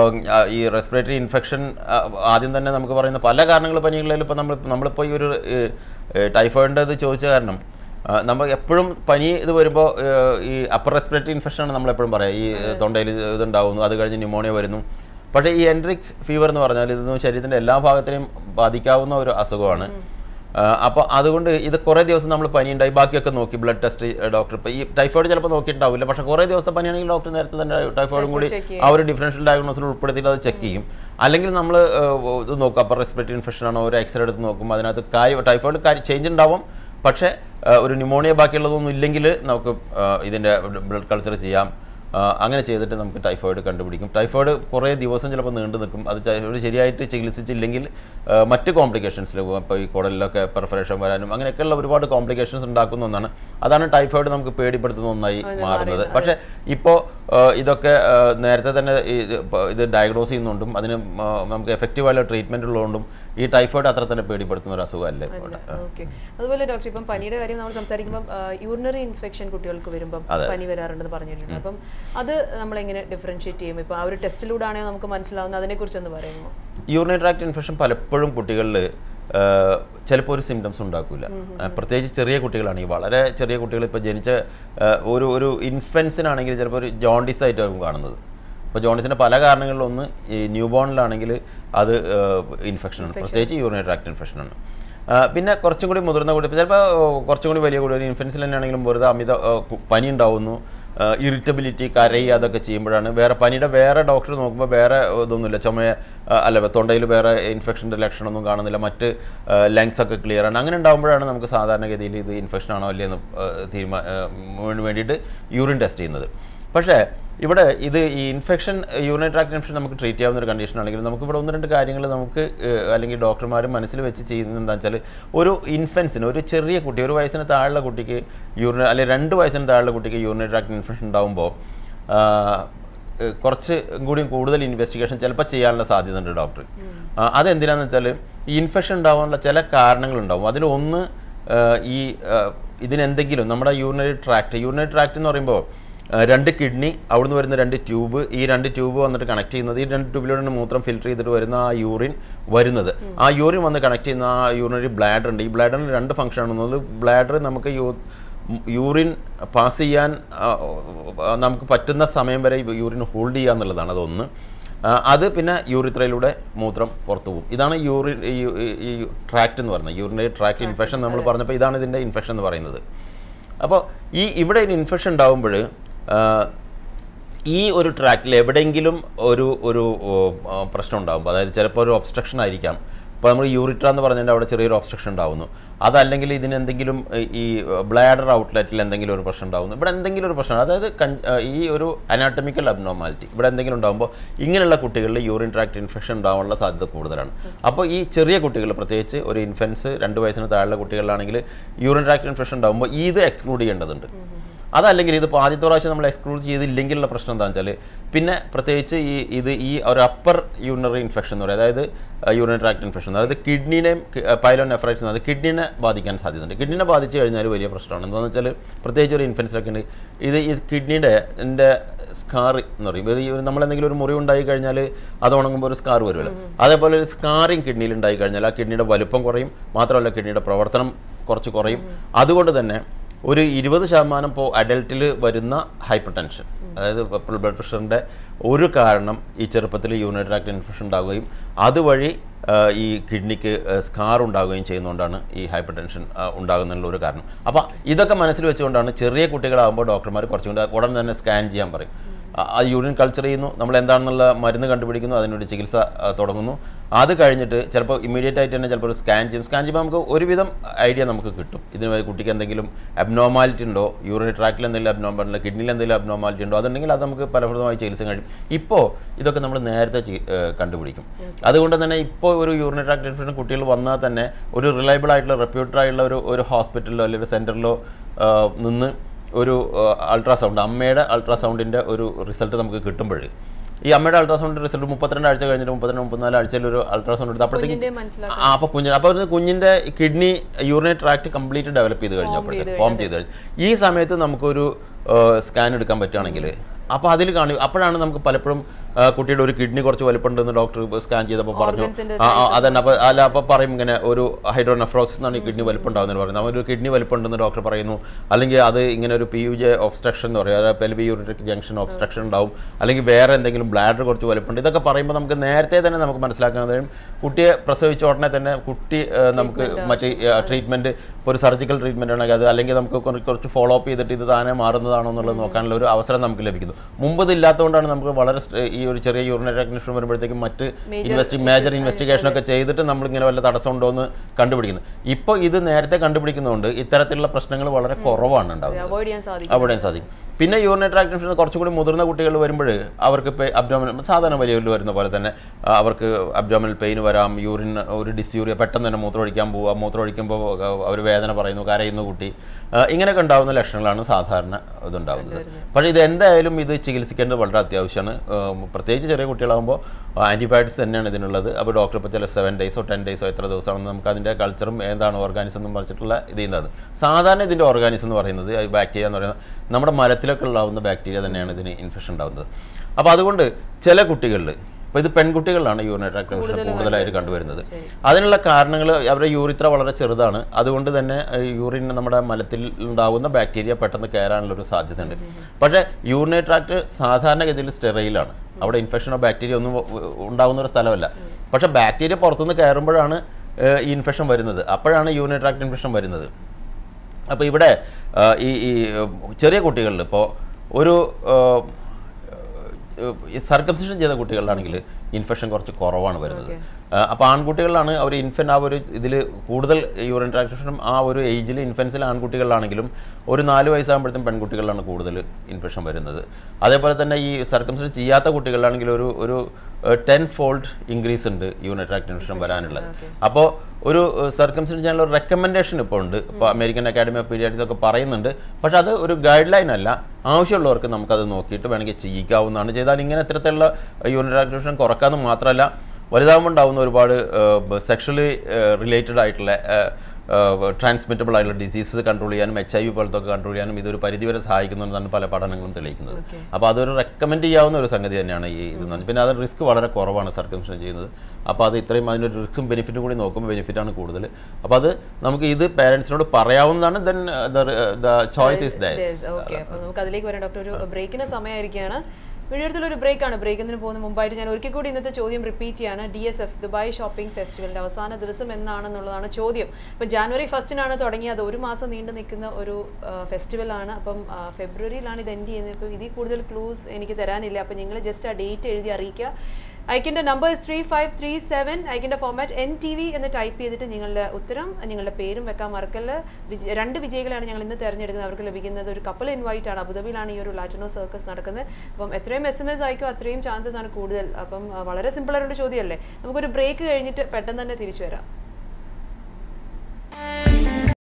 ഈ റെസ്പിറേറ്ററി ഇൻഫെക്ഷൻ ആദ്യം തന്നെ നമുക്ക് പറയുന്ന പല കാരണങ്ങൾ പനികളിൽ ഇപ്പോൾ നമ്മൾ നമ്മളിപ്പോൾ ഈ ഒരു ടൈഫോയിഡിൻ്റെ ഇത് ചോദിച്ച കാരണം ആ, നമ്മൾ എപ്പോഴും പനി ഇത് വരുമ്പോൾ ഈ അപ്പർ റെസ്പിറേറ്ററി ഇൻഫെക്ഷൻ ആണ് നമ്മൾ എപ്പോഴും പറയുക ഈ തൊണ്ടയിൽ ഇതുണ്ടാവുന്നു അത് കഴിഞ്ഞ് ന്യൂമോണിയ വരുന്നു പക്ഷേ ഈ എൻട്രിക് ഫീവർ എന്ന് പറഞ്ഞാൽ ഇതൊന്നും ശരീരത്തിൻ്റെ എല്ലാ ഭാഗത്തിനെയും ബാധിക്കാവുന്ന ഒരു അസുഖമാണ് അപ്പോൾ അതുകൊണ്ട് ഇത് കുറേ ദിവസം നമ്മൾ പനി ഉണ്ടായി ബാക്കിയൊക്കെ നോക്കി ബ്ലഡ് ടെസ്റ്റ് ഡോക്ടർ ഇപ്പോൾ ഈ ടൈഫോയിഡ് ചിലപ്പോൾ നോക്കിയിട്ടുണ്ടാവില്ല പക്ഷേ കുറേ ദിവസം പനിയാണെങ്കിൽ ഡോക്ടർ നേരത്തെ തന്നെ ടൈഫോയിഡും കൂടി check ചെയ്യും. ആ ഒരു ഡിഫറൻഷ്യൽ ഡയഗ്നോസിൽ ഉൾപ്പെടുത്തിയിട്ട് അത് ചെക്ക് ചെയ്യും അല്ലെങ്കിൽ നമ്മൾ ഇത് നോക്കും അപ്പർ റെസ്പിറേറ്ററി ഇൻഫെക്ഷൻ ആണോ ഒരു എക്സ്റേ എടുത്ത് നോക്കും അതിനകത്ത് കാര്യം ടൈഫോയിഡ് കാര്യം ചേഞ്ച് ഉണ്ടാവും പക്ഷേ ആ, ഒരു ന്യൂമോണിയ ബാക്കിയുള്ളതൊന്നും ഇല്ലെങ്കിൽ നമുക്ക് ആ, ഇതിൻ്റെ ബ്ലഡ് കൾച്ചർ ചെയ്യാം ആ, അങ്ങനെ ചെയ്തിട്ട് നമുക്ക് ടൈഫോയിഡ് കണ്ടുപിടിക്കും ടൈഫോയിഡ് കുറേ ദിവസം ചിലപ്പോൾ നീണ്ടു നിൽക്കും അത് ടൈഫോയിഡ് ശരിയായിട്ട് ചികിത്സിച്ചില്ലെങ്കിൽ ആ, മറ്റ് കോംപ്ലിക്കേഷൻസിൽ ഇപ്പോൾ ഈ കുടലിലൊക്കെ പെർഫറേഷൻ വരാനും അങ്ങനെയൊക്കെയുള്ള ഒരുപാട് കോംപ്ലിക്കേഷൻസ് ഉണ്ടാക്കുന്ന ഒന്നാണ് അതാണ് ടൈഫോയിഡ് നമുക്ക് പേടിപ്പെടുത്തുന്ന ഒന്നായി മാറുന്നത് പക്ഷേ ഇപ്പോൾ ഇതൊക്കെ ആ, നേരത്തെ തന്നെ ഈ ഇത് ഇപ്പൊ ഇത് ഡയഗ്നോസ് ചെയ്യുന്നുണ്ടും അതിന് ആ, നമുക്ക് എഫക്റ്റീവായുള്ള ട്രീറ്റ്മെൻറ്റ് ഉള്ളതുകൊണ്ടും ഈ ടൈഫോയിഡ് അത്ര തന്നെ പേടിപ്പെടുത്തുന്ന ഒരു അസുഖമല്ല ഇപ്പോൾ ഓക്കെ അതുപോലെ ഡോക്ടർ ഇപ്പം പനിയുടെ കാര്യം നമ്മൾ സംസാരിക്കുമ്പോൾ യൂറിനറി ഇൻഫെക്ഷൻ കുട്ടികൾക്ക് വരുമ്പം പനി വരാറുണ്ടെന്ന് പറഞ്ഞിട്ടുണ്ട് അപ്പം അത് നമ്മൾ എങ്ങനെ ഡിഫറൻഷിയേറ്റ് ചെയ്യും ഇപ്പം ആ ഒരു ടെസ്റ്റിലൂടെ ആണെങ്കിൽ നമുക്ക് മനസ്സിലാവുന്ന അതിനെക്കുറിച്ച് ഒന്ന് പറയുമോ യൂറിനറി ട്രാക്ട് ഇൻഫെക്ഷൻ പലപ്പോഴും കുട്ടികളിൽ ചിലപ്പോൾ ഒരു സിംറ്റംസ് ഉണ്ടാക്കില്ല പ്രത്യേകിച്ച് ചെറിയ കുട്ടികളാണെങ്കിൽ വളരെ ചെറിയ കുട്ടികൾ ഇപ്പോൾ ജനിച്ച ആ, ഒരു ഒരു ഇൻഫൻസിനാണെങ്കിൽ ചിലപ്പോൾ ഒരു ജോണ്ടിസ് ആയിട്ടാകും കാണുന്നത് അപ്പോൾ ജോണ്ടിസിൻ്റെ പല കാരണങ്ങളിലൊന്ന് ഈ ന്യൂ ബോണിലാണെങ്കിൽ അത് ഇൻഫെക്ഷനാണ് പ്രത്യേകിച്ച് യൂറിനറി ട്രാക്ട് ഇൻഫെക്ഷനാണ് ആ, പിന്നെ കുറച്ചും കൂടി മുതിർന്ന കുട്ടി ചിലപ്പോൾ കുറച്ചും കൂടി വലിയ കൂടി ഒരു ഇൻഫൻസിൽ തന്നെയാണെങ്കിലും വെറുതെ അമിത ആ, കു- പനി ഉണ്ടാവുന്നു ഇറിറ്റബിലിറ്റി കരയുക അതൊക്കെ ചെയ്യുമ്പോഴാണ് വേറെ പനിയുടെ വേറെ ഡോക്ടർ നോക്കുമ്പോൾ വേറെ ഇതൊന്നുമില്ല ചുമ ആ, അല്ല തൊണ്ടയിൽ വേറെ ഇൻഫെക്ഷൻ്റെ ലക്ഷണമൊന്നും കാണുന്നില്ല മറ്റ് ലങ്സ് ഒക്കെ ക്ലിയർ ആണ് അങ്ങനെ ഉണ്ടാകുമ്പോഴാണ് നമുക്ക് സാധാരണഗതിയിൽ ഇത് ഇൻഫെക്ഷൻ ആണോ അല്ലേ എന്ന് തീരുമാനം വേണ്ടിയിട്ട് യൂറിൻ ടെസ്റ്റ് ചെയ്യുന്നത് പക്ഷേ ഇവിടെ ഇത് ഈ ഇൻഫെക്ഷൻ യൂറിനറി ട്രാക്ട് ഇൻഫെക്ഷൻ നമുക്ക് ട്രീറ്റ് ചെയ്യാവുന്ന ഒരു കണ്ടീഷൻ ആണെങ്കിൽ നമുക്ക് ഇവിടെ ഒന്ന് രണ്ട് കാര്യങ്ങൾ നമുക്ക് ഏഹ്, അല്ലെങ്കിൽ ഡോക്ടർമാർ മനസ്സിൽ വെച്ച് ചെയ്യുന്നത് എന്താ വെച്ചാൽ ഒരു ഇൻഫൻസിന് ഒരു ചെറിയ കുട്ടി ഒരു വയസ്സിന് താഴെയുള്ള കുട്ടിക്ക് യൂറിനറി അല്ലെങ്കിൽ രണ്ട് വയസ്സിന് താഴെയുള്ള കുട്ടിക്ക് യൂറിനറി ട്രാക്ട് ഇൻഫെക്ഷൻ ഉണ്ടാകുമ്പോൾ ഏഹ് കുറച്ച് കൂടിയും കൂടുതൽ ഇൻവെസ്റ്റിഗേഷൻ ചിലപ്പോൾ ചെയ്യാനുള്ള സാധ്യത ഉണ്ട് ഡോക്ടർ ആ, അതെന്തിനാന്ന് വെച്ചാൽ ഈ ഇൻഫെക്ഷൻ ഉണ്ടാവാനുള്ള ചില കാരണങ്ങളുണ്ടാവും അതിൽ ഒന്ന് ഏഹ് ഈ ഏഹ് ഇതിനെന്തെങ്കിലും നമ്മുടെ യൂറിനറി ട്രാക്ട് യൂറിനറി ട്രാക്ട് എന്ന് പറയുമ്പോൾ ഏഹ് രണ്ട് കിഡ്നി അവിടുന്ന് വരുന്ന രണ്ട് ട്യൂബ് ഈ രണ്ട് ട്യൂബ് വന്നിട്ട് കണക്ട് ചെയ്യുന്നത് ഈ രണ്ട് ട്യൂബിലൂടെ മൂത്രം ഫിൽറ്റർ ചെയ്തിട്ട് വരുന്ന ആ യൂറിൻ വരുന്നത് ആ യൂറിൻ വന്ന് കണക്ട് ചെയ്യുന്ന ആ യൂറിനറി ബ്ലാഡർ ഉണ്ട് ഈ ബ്ലാഡറിന് രണ്ട് ഫംഗ്ഷൻ ആണ് ബ്ലാഡർ നമുക്ക് യൂ യൂറിൻ പാസ് ചെയ്യാൻ ആ, ആ, നമുക്ക് പറ്റുന്ന സമയം വരെ ഈ യൂറിൻ ഹോൾഡ് ചെയ്യുക എന്നുള്ളതാണ് അതൊന്ന് ആ, അത് പിന്നെ യൂറിത്രയിലൂടെ മൂത്രം പുറത്തു പോകും ഇതാണ് യൂറിൻ ഈ ട്രാക്ട് എന്ന് പറയുന്നത് യൂറിനറി ട്രാക്ട് ഇൻഫെക്ഷൻ നമ്മൾ പറഞ്ഞപ്പോൾ ഇതാണ് ഇതിൻ്റെ ഇൻഫെക്ഷൻ എന്ന് പറയുന്നത് അപ്പോൾ ഈ ഇവിടെ ഒരു ഇൻഫെക്ഷൻ ഉണ്ടാകുമ്പോൾ ഈ ഒരു ട്രാക്കിൽ എവിടെയെങ്കിലും ഒരു ഒരു ഓ, ആ, പ്രശ്നം ഉണ്ടാകുമ്പോൾ അതായത് ചിലപ്പോൾ ഒരു ഒബ്സ്ട്രക്ഷൻ ആയിരിക്കാം ഇപ്പോൾ നമ്മൾ യൂറിട്ര എന്ന് പറഞ്ഞതിൻ്റെ അവിടെ ചെറിയൊരു ഒബ്സ്ട്രക്ഷൻ ഉണ്ടാകുന്നു അതല്ലെങ്കിൽ ഇതിന് എന്തെങ്കിലും ഏഹ്, ഈ ബ്ലാഡർ ഔട്ട്ലെറ്റിൽ എന്തെങ്കിലും ഒരു പ്രശ്നം ഉണ്ടാകുന്നു ഇവിടെ എന്തെങ്കിലും ഒരു പ്രശ്നം അതായത് കൺ- ഏഹ്, ഈ ഒരു അനാട്ടമിക്കൽ അബ്നോമാലിറ്റി ഇവിടെ എന്തെങ്കിലും ഉണ്ടാകുമ്പോൾ ഇങ്ങനെയുള്ള കുട്ടികളിൽ യൂറിൻ ട്രാക്ട് ഇൻഫെക്ഷൻ ഉണ്ടാവാനുള്ള സാധ്യത കൂടുതലാണ് അപ്പോൾ ഈ ചെറിയ കുട്ടികൾ പ്രത്യേകിച്ച് ഒരു ഇൻഫൻസ് രണ്ട് വയസ്സിന് താഴെയുള്ള കുട്ടികളിലാണെങ്കിൽ യൂറിൻ ട്രാക്ട് ഇൻഫെക്ഷൻ ഉണ്ടാകുമ്പോൾ ഇത് എക്സ്ക്ലൂഡ് ചെയ്യേണ്ടതുണ്ട് അതല്ലെങ്കിൽ ഇത് ഇപ്പോൾ ആദ്യത്തെ പ്രാവശ്യം നമ്മൾ എക്സ്ക്ലൂഡ് ചെയ്തില്ലെങ്കിലുള്ള പ്രശ്നം എന്താണെന്ന് വെച്ചാൽ പിന്നെ പ്രത്യേകിച്ച് ഈ ഇത് ഈ ഒരു അപ്പർ യൂറിനറി ഇൻഫെക്ഷൻ എന്ന് പറയുന്നത് അതായത് യൂറിനറി ട്രാക്ട് ഇൻഫെക്ഷൻ അതായത് കിഡ്നിനെയും പൈലോ നെഫ്രൈറ്റ്സ് അത് കിഡ്നിനെ ബാധിക്കാൻ സാധ്യതയുണ്ട് കിഡ്നിനെ ബാധിച്ചു കഴിഞ്ഞാൽ വലിയ പ്രശ്നമാണ് എന്താണെന്ന് വെച്ചാൽ പ്രത്യേകിച്ച് ഒരു ഇൻഫൻസിലൊക്കെ ഉണ്ട് ഇത് ഈ കിഡ്നിയുടെ എൻ്റെ സ്കാർ എന്ന് പറയും ഇത് ഈ ഒരു നമ്മളെന്തെങ്കിലും ഒരു മുറിവ് ഉണ്ടായി കഴിഞ്ഞാൽ അത് ഉണങ്ങുമ്പോൾ ഒരു സ്കാർ വരുമല്ലോ അതേപോലെ ഒരു സ്കാറിങ് കിഡ്നിയിൽ ഉണ്ടായി കഴിഞ്ഞാൽ ആ കിഡ്നിയുടെ വലുപ്പം കുറയും മാത്രമല്ല കിഡ്നിയുടെ പ്രവർത്തനം കുറച്ച് കുറയും അതുകൊണ്ട് തന്നെ ഒരു ഇരുപത് ശതമാനം ഇപ്പോൾ അഡൽട്ടിൽ വരുന്ന ഹൈപ്പർ ടെൻഷൻ അതായത് ബ്ലഡ് പ്രഷറിൻ്റെ ഒരു കാരണം ഈ ചെറുപ്പത്തിൽ യൂറിനറി ട്രാക്ട് ഇൻഫെക്ഷൻ ഉണ്ടാവുകയും അതുവഴി ആ, ഈ കിഡ്നിക്ക് സ്കാർ ഉണ്ടാവുകയും ചെയ്യുന്നതുകൊണ്ടാണ് ഈ ഹൈപ്പർ ടെൻഷൻ ഉണ്ടാകുന്നതിനുള്ള ഒരു കാരണം അപ്പോൾ ഇതൊക്കെ മനസ്സിൽ വെച്ചുകൊണ്ടാണ് ചെറിയ കുട്ടികളാകുമ്പോൾ ഡോക്ടർമാർ കുറച്ചും കൂടെ ഉടൻ തന്നെ സ്കാൻ ചെയ്യാൻ പറയും ആ- ആ യൂറിൻ കൾച്ചർ ചെയ്യുന്നു നമ്മൾ എന്താണെന്നുള്ള മരുന്ന് കണ്ടുപിടിക്കുന്നു അതിനുവേണ്ടി ചികിത്സ ആ, തുടങ്ങുന്നു അത് കഴിഞ്ഞിട്ട് ചിലപ്പോൾ ഇമ്മീഡിയറ്റ് ആയിട്ട് തന്നെ ചിലപ്പോൾ ഒരു സ്കാൻ ചെയ്യും സ്കാൻ ചെയ്യുമ്പോൾ നമുക്ക് ഒരുവിധം ഐഡിയ നമുക്ക് കിട്ടും ഇതിന് വഴി കുട്ടിക്ക് എന്തെങ്കിലും അബ്നോമാലിറ്റി ഉണ്ടോ യൂറിൻ ട്രാക്കിൽ എന്തെങ്കിലും അബ്നോമാലിറ്റി ഉണ്ടോ കിഡ്നിയിൽ എന്തെങ്കിലും അബ്നോമാലിറ്റി ഉണ്ടോ അതുണ്ടെങ്കിൽ അത് നമുക്ക് ഫലപ്രദമായി ചികിത്സ കഴിയും ഇപ്പോൾ ഇതൊക്കെ നമ്മൾ നേരത്തെ ചി- ഏ, കണ്ടുപിടിക്കും അതുകൊണ്ട് തന്നെ ഇപ്പോൾ ഒരു യൂറിൻ ട്രാക്ട് ഇൻഫെക്ഷൻ കുട്ടികൾ വന്നാൽ തന്നെ ഒരു റിലയബിൾ ആയിട്ടുള്ള റെപ്യൂട്ടഡ് ആയിട്ടുള്ള ഒരു ഒരു ഹോസ്പിറ്റലിലോ അല്ലെങ്കിൽ സെൻറ്ററിലോ നിന്ന് ഒരു അൾട്രാസൗണ്ട് അമ്മയുടെ അൾട്രാസൗണ്ടിൻ്റെ ഒരു റിസൾട്ട് നമുക്ക് കിട്ടുമ്പോൾ ഈ അമ്മയുടെ അൾട്രാസൗണ്ട് റിസൾട്ട് മുപ്പത്തിരണ്ട് ആഴ്ച കഴിഞ്ഞിട്ട് മുപ്പത്തിരണ്ട് മുപ്പത്തിനാല് ആഴ്ചയിൽ ഒരു അൾട്രാസൗണ്ട് എടുത്ത് അപ്പോഴത്തേക്ക് കുഞ്ഞിന്റെ മനസ്സിലാക്കാൻ ആ അപ്പോൾ കുഞ്ഞിന് അപ്പോൾ കുഞ്ഞിൻ്റെ kidney urinary tract complete develop ചെയ്ത് കഴിഞ്ഞു അപ്പോഴത്തേക്ക് ഫോം ചെയ്ത് കഴിഞ്ഞു ഈ സമയത്ത് നമുക്കൊരു സ്കാൻ എടുക്കാൻ പറ്റുകയാണെങ്കിൽ അപ്പോൾ അതിൽ കാണും അപ്പോഴാണ് നമുക്ക് പലപ്പോഴും ആ, കുട്ടിയുടെ ഒരു കിഡ്നി കുറച്ച് വലിപ്പമുണ്ടെന്ന് ഡോക്ടർ സ്കാൻ ചെയ്തപ്പോൾ പറഞ്ഞു Organs-ന്റെ ആ ആ, അതന്നെ അപ്പോൾ അല്ല അപ്പോൾ പറയും ഇങ്ങനെ ഒരു ഹൈഡ്രോനെഫ്രോസിസ് എന്നാണ് ഈ കിഡ്നി വലിപ്പം ഉണ്ടാകുന്നത് പറയുന്നത് അവൻ ഒരു കിഡ്നി വലിപ്പമുണ്ടെന്ന് ഡോക്ടർ പറയുന്നു അല്ലെങ്കിൽ അത് ഇങ്ങനെ ഒരു പി യു ജെ ഒബ്സ്ട്രക്ഷൻ എന്ന് പറയും അതായത് പെൽവി യൂറിറ്റിക് ജംഗ്ഷൻ ഒബ്സ്ട്രക്ഷൻ ഉണ്ടാവും അല്ലെങ്കിൽ വേറെ എന്തെങ്കിലും ബ്ലാഡർ കുറച്ച് വലിപ്പമുണ്ട് ഇതൊക്കെ പറയുമ്പോൾ നമുക്ക് നേരത്തെ തന്നെ നമുക്ക് മനസ്സിലാക്കാൻ കഴിയും കുട്ടിയെ പ്രസവിച്ച ഉടനെ തന്നെ കുട്ടി ആ, നമുക്ക് മറ്റേ ട്രീറ്റ്മെൻറ്റ് ഇപ്പോൾ ഒരു സർജിക്കൽ ട്രീറ്റ്മെൻറ്റ് ആണെങ്കിൽ അത് അല്ലെങ്കിൽ നമുക്ക് കുറ- കുറച്ച് ഫോളോ അപ്പ് ചെയ്തിട്ട് ഇത് താനെ മാറുന്നതാണോ എന്നുള്ളത് നോക്കാനുള്ള ഒരു അവസരം നമുക്ക് ലഭിക്കുന്നു മുമ്പ് ഇത് ഇല്ലാത്തതുകൊണ്ടാണ് നമുക്ക് വളരെ സ്റ്റ്- ഈ ഒരു ചെറിയ യൂറിനറി ടെക്നീഷ്യൻ വരുമ്പോഴത്തേക്കും മറ്റ് ഇൻവെസ്റ്റി മേജർ ഇൻവെസ്റ്റിഗേഷൻ ഒക്കെ ചെയ്തിട്ട് നമ്മളിങ്ങനെ വല്ല തടസ്സം ഉണ്ടോ എന്ന് കണ്ടുപിടിക്കുന്നത് ഇപ്പോൾ ഇത് നേരത്തെ കണ്ടുപിടിക്കുന്നതുകൊണ്ട് ഇത്തരത്തിലുള്ള പ്രശ്നങ്ങൾ വളരെ കുറവാണ് ഉണ്ടാകുന്നത് അവോയ്ഡ് ചെയ്യാൻ സാധിക്കും അവിടെ സാധിക്കും പിന്നെ യൂറിനറി ട്രാക്ട് ഇൻഫെക്ഷൻ കുറച്ചുകൂടി മുതിർന്ന കുട്ടികൾ വരുമ്പോൾ അവർക്ക് ഇപ്പോൾ അബ്ഡോമിനൽ സാധാരണ വലിയവരിൽ വരുന്ന പോലെ തന്നെ ആ, അവർക്ക് അബ്ഡോമിനൽ പെയിൻ വരാം യൂറിൻ ഒരു ഡിസ്യൂറിയ പെട്ടെന്ന് തന്നെ മൂത്രമൊഴിക്കാൻ പോവുക മൂത്രമൊഴിക്കുമ്പോൾ അവർ വേദന പറയുന്നു കരയുന്നു കുട്ടി ആ, ഇങ്ങനെയൊക്കെ ഉണ്ടാകുന്ന ലക്ഷണങ്ങളാണ് സാധാരണ ഇതുണ്ടാകുന്നത് പക്ഷേ ഇത് എന്തായാലും ഇത് ചികിത്സിക്കേണ്ടത് വളരെ അത്യാവശ്യമാണ് ആ, പ്രത്യേകിച്ച് ചെറിയ കുട്ടികളാകുമ്പോൾ ആൻറ്റിബയോട്ടിക്സ് തന്നെയാണ് ഇതിനുള്ളത് അപ്പോൾ ഡോക്ടർ ഇപ്പോൾ ചില സെവൻ ഡേയ്സോ ടെൻ ഡേയ്സോ എത്ര ദിവസമാണെന്ന് നമുക്ക് അതിൻ്റെ കൾച്ചറും ഏതാണ് ഓർഗാനിസം എന്നും പറഞ്ഞിട്ടുള്ള ഇത് ചെയ്യുന്നത് സാധാരണ ഇതിൻ്റെ ഓർഗാനിസം എന്ന് പറയുന്നത് ബാക്ടീരിയ എന്ന് പറയുന്നത് നമ്മുടെ മരത്തിലൊക്കെ ഉണ്ടാകുന്ന ബാക്ടീരിയ തന്നെയാണ് ഇതിന് ഇൻഫെക്ഷൻ ഉണ്ടാകുന്നത് അപ്പോൾ അതുകൊണ്ട് ചില കുട്ടികളിൽ ഇപ്പോൾ ഇത് പെൺകുട്ടികളിലാണ് യൂറിനറി ട്രാക്ട് ഇൻഫെക്ഷൻ കൂടുതലായിട്ട് കണ്ടുവരുന്നത് അതിനുള്ള കാരണങ്ങൾ അവരുടെ യൂറിത്ര വളരെ ചെറുതാണ് അതുകൊണ്ട് തന്നെ യൂറിൻ നമ്മുടെ മലത്തിൽ ഉണ്ടാകുന്ന ബാക്ടീരിയ പെട്ടെന്ന് കയറാനുള്ള ഒരു സാധ്യതയുണ്ട് പക്ഷേ യൂറിനറി ട്രാക്ട് സാധാരണഗതിയിൽ സ്റ്റെറൈലാണ് അവിടെ ഇൻഫെക്ഷനോ ബാക്ടീരിയ ഒന്നും ഉ- ഉണ്ടാകുന്ന ഒരു സ്ഥലമല്ല പക്ഷേ ബാക്ടീരിയ പുറത്തുനിന്ന് കയറുമ്പോഴാണ് ഏഹ്, ഈ ഇൻഫെക്ഷൻ വരുന്നത് അപ്പോഴാണ് യൂറിനറി ട്രാക്ട് ഇൻഫെക്ഷൻ വരുന്നത് അപ്പോൾ ഇവിടെ ആ, ഈ ഈ ഉം, ചെറിയ കുട്ടികളിൽ ഇപ്പോൾ ഒരു സർക്കംസിഷൻ ചെയ്ത കുട്ടികളിലാണെങ്കിൽ ഇൻഫെക്ഷൻ കുറച്ച് കുറവാണ് വരുന്നത് അപ്പോൾ ആൺകുട്ടികളിലാണ് അവർ ഇൻഫൻ ആ ഒരു ഇതിൽ കൂടുതൽ യൂറിൻ ട്രാക്ഷൻ ആ ഒരു ഏജിൽ ഇൻഫൻസിൽ ആൺകുട്ടികളിലാണെങ്കിലും ഒരു നാല് വയസ്സാകുമ്പോഴത്തേക്കും പെൺകുട്ടികളിലാണ് കൂടുതൽ ഇൻഫെക്ഷൻ വരുന്നത് അതേപോലെ തന്നെ ഈ സർക്കംസിഡ് ചെയ്യാത്ത കുട്ടികളിലാണെങ്കിൽ ഒരു ഒരു ടെൻ ഫോൾഡ് ഇൻക്രീസ് ഉണ്ട് യൂറിൻ ട്രാക്ട് ഇൻഫെക്ഷൻ വരാനുള്ളത് അപ്പോൾ ഒരു സർക്കംസിഡ് ചെയ്യാനുള്ള ഒരു റെക്കമെൻഡേഷൻ ഇപ്പോൾ ഉണ്ട് ഇപ്പോൾ അമേരിക്കൻ അക്കാഡമി ഓഫ് പീഡിയാറ്റിക്സ് ഒക്കെ പറയുന്നുണ്ട് പക്ഷെ അത് ഒരു ഗൈഡ് ലൈൻ അല്ല ആവശ്യമുള്ളവർക്ക് നമുക്കത് നോക്കിയിട്ട് വേണമെങ്കിൽ ചെയ്യിക്കാവുന്നതാണ് ചെയ്താൽ ഇങ്ങനെ ഇത്തരത്തിലുള്ള യൂറിൻ ട്രാക്ട് ഇൻഫെക്ഷൻ കുറക്കാമെന്ന് മാത്രമല്ല വലുതാകുമ്പോൾ ഉണ്ടാകുന്ന ഒരുപാട് സെക്ഷലി റിലേറ്റഡ് ആയിട്ടുള്ള ട്രാൻസ്മിറ്റബിൾ ആയിട്ടുള്ള ഡിസീസസ് കൺട്രോൾ ചെയ്യാനും എച്ച് ഐ വി പോലത്തെ ഒക്കെ കൺട്രോൾ ചെയ്യാനും ഇതൊരു പരിധിവരെ സഹായിക്കുന്നുണ്ടെന്നാണ് പല പഠനങ്ങളും തെളിയിക്കുന്നത് അപ്പോൾ അതൊരു റെക്കമെൻഡ് ചെയ്യാവുന്ന ഒരു സംഗതി തന്നെയാണ് ഈ ഇത് എന്ന് പിന്നെ അത് റിസ്ക് വളരെ കുറവാണ് സർക്കംഷൻ ചെയ്യുന്നത് അപ്പോൾ അത് ഇത്രയും അതിനൊരു റിസ്ക്കും ബെനിഫിറ്റും കൂടി നോക്കുമ്പോൾ ബെനിഫിറ്റാണ് കൂടുതൽ അപ്പോൾ അത് നമുക്ക് ഇത് പേരൻസിനോട് പറയാവുന്നതാണ് then the choice is theirs okay അപ്പോൾ നമുക്ക് അതിലേക്ക് വരാം ഡോക്ടർ ഒരു ബ്രേക്കിന് സമയമായിരിക്കുകയാണ് വീഡിയോത്തിൽ ഒരു ബ്രേക്കാണ് ബ്രേക്കിന് പോകുന്ന മുമ്പായിട്ട് ഞാൻ ഒരിക്കൽ കൂടി ഇന്നത്തെ ചോദ്യം റിപ്പീറ്റ് ചെയ്യാണ് D S F Dubai shopping ഫെസ്റ്റിവലിന്റെ അവസാന ദിവസം എന്നാണെന്നുള്ളതാണ് ചോദ്യം ഇപ്പം ജാനുവരി ഫസ്റ്റിനാണ് തുടങ്ങിയത് ഒരു മാസം നീണ്ടു നിൽക്കുന്ന ഒരു ഫെസ്റ്റിവലാണ് അപ്പം ആ, ഫെബ്രുവരിയിലാണ് ഇത് എൻഡ് ചെയ്യുന്നത് ഇപ്പം ഇതിൽ കൂടുതൽ ക്ലൂസ് എനിക്ക് തരാനില്ല അപ്പം നിങ്ങൾ ജസ്റ്റ് ആ ഡേറ്റ് എഴുതി അറിയിക്കുക ഐക്കിൻ്റെ number three five three seven ഐക്കിൻ്റെ ഫോമാറ്റ് എൻ ടി വി എന്ന് ടൈപ്പ് ചെയ്തിട്ട് നിങ്ങളുടെ ഉത്തരം നിങ്ങളുടെ പേരും വെക്കാൻ മറക്കല്ല വിജ- രണ്ട് വിജയികളാണ് ഞങ്ങൾ ഇന്ന് തിരഞ്ഞെടുക്കുന്നത് അവർക്ക് ലഭിക്കുന്നത് ഒരു കപ്പിൾ ഇൻവൈറ്റ് ആണ് അബുദാബിയിലാണ് ഈ ഒരു ലാറ്റിനോ സർക്കസ് നടക്കുന്നത് അപ്പം എത്രയും എസ് എം എസ് അയക്കും അത്രയും ചാൻസസ് ആണ് കൂടുതൽ അപ്പം ആ, വളരെ സിമ്പിൾ ആയിട്ടുള്ള ചോദ്യമല്ലേ നമുക്കൊരു ബ്രേക്ക് കഴിഞ്ഞിട്ട് പെട്ടെന്ന് തന്നെ തിരിച്ചു വരാം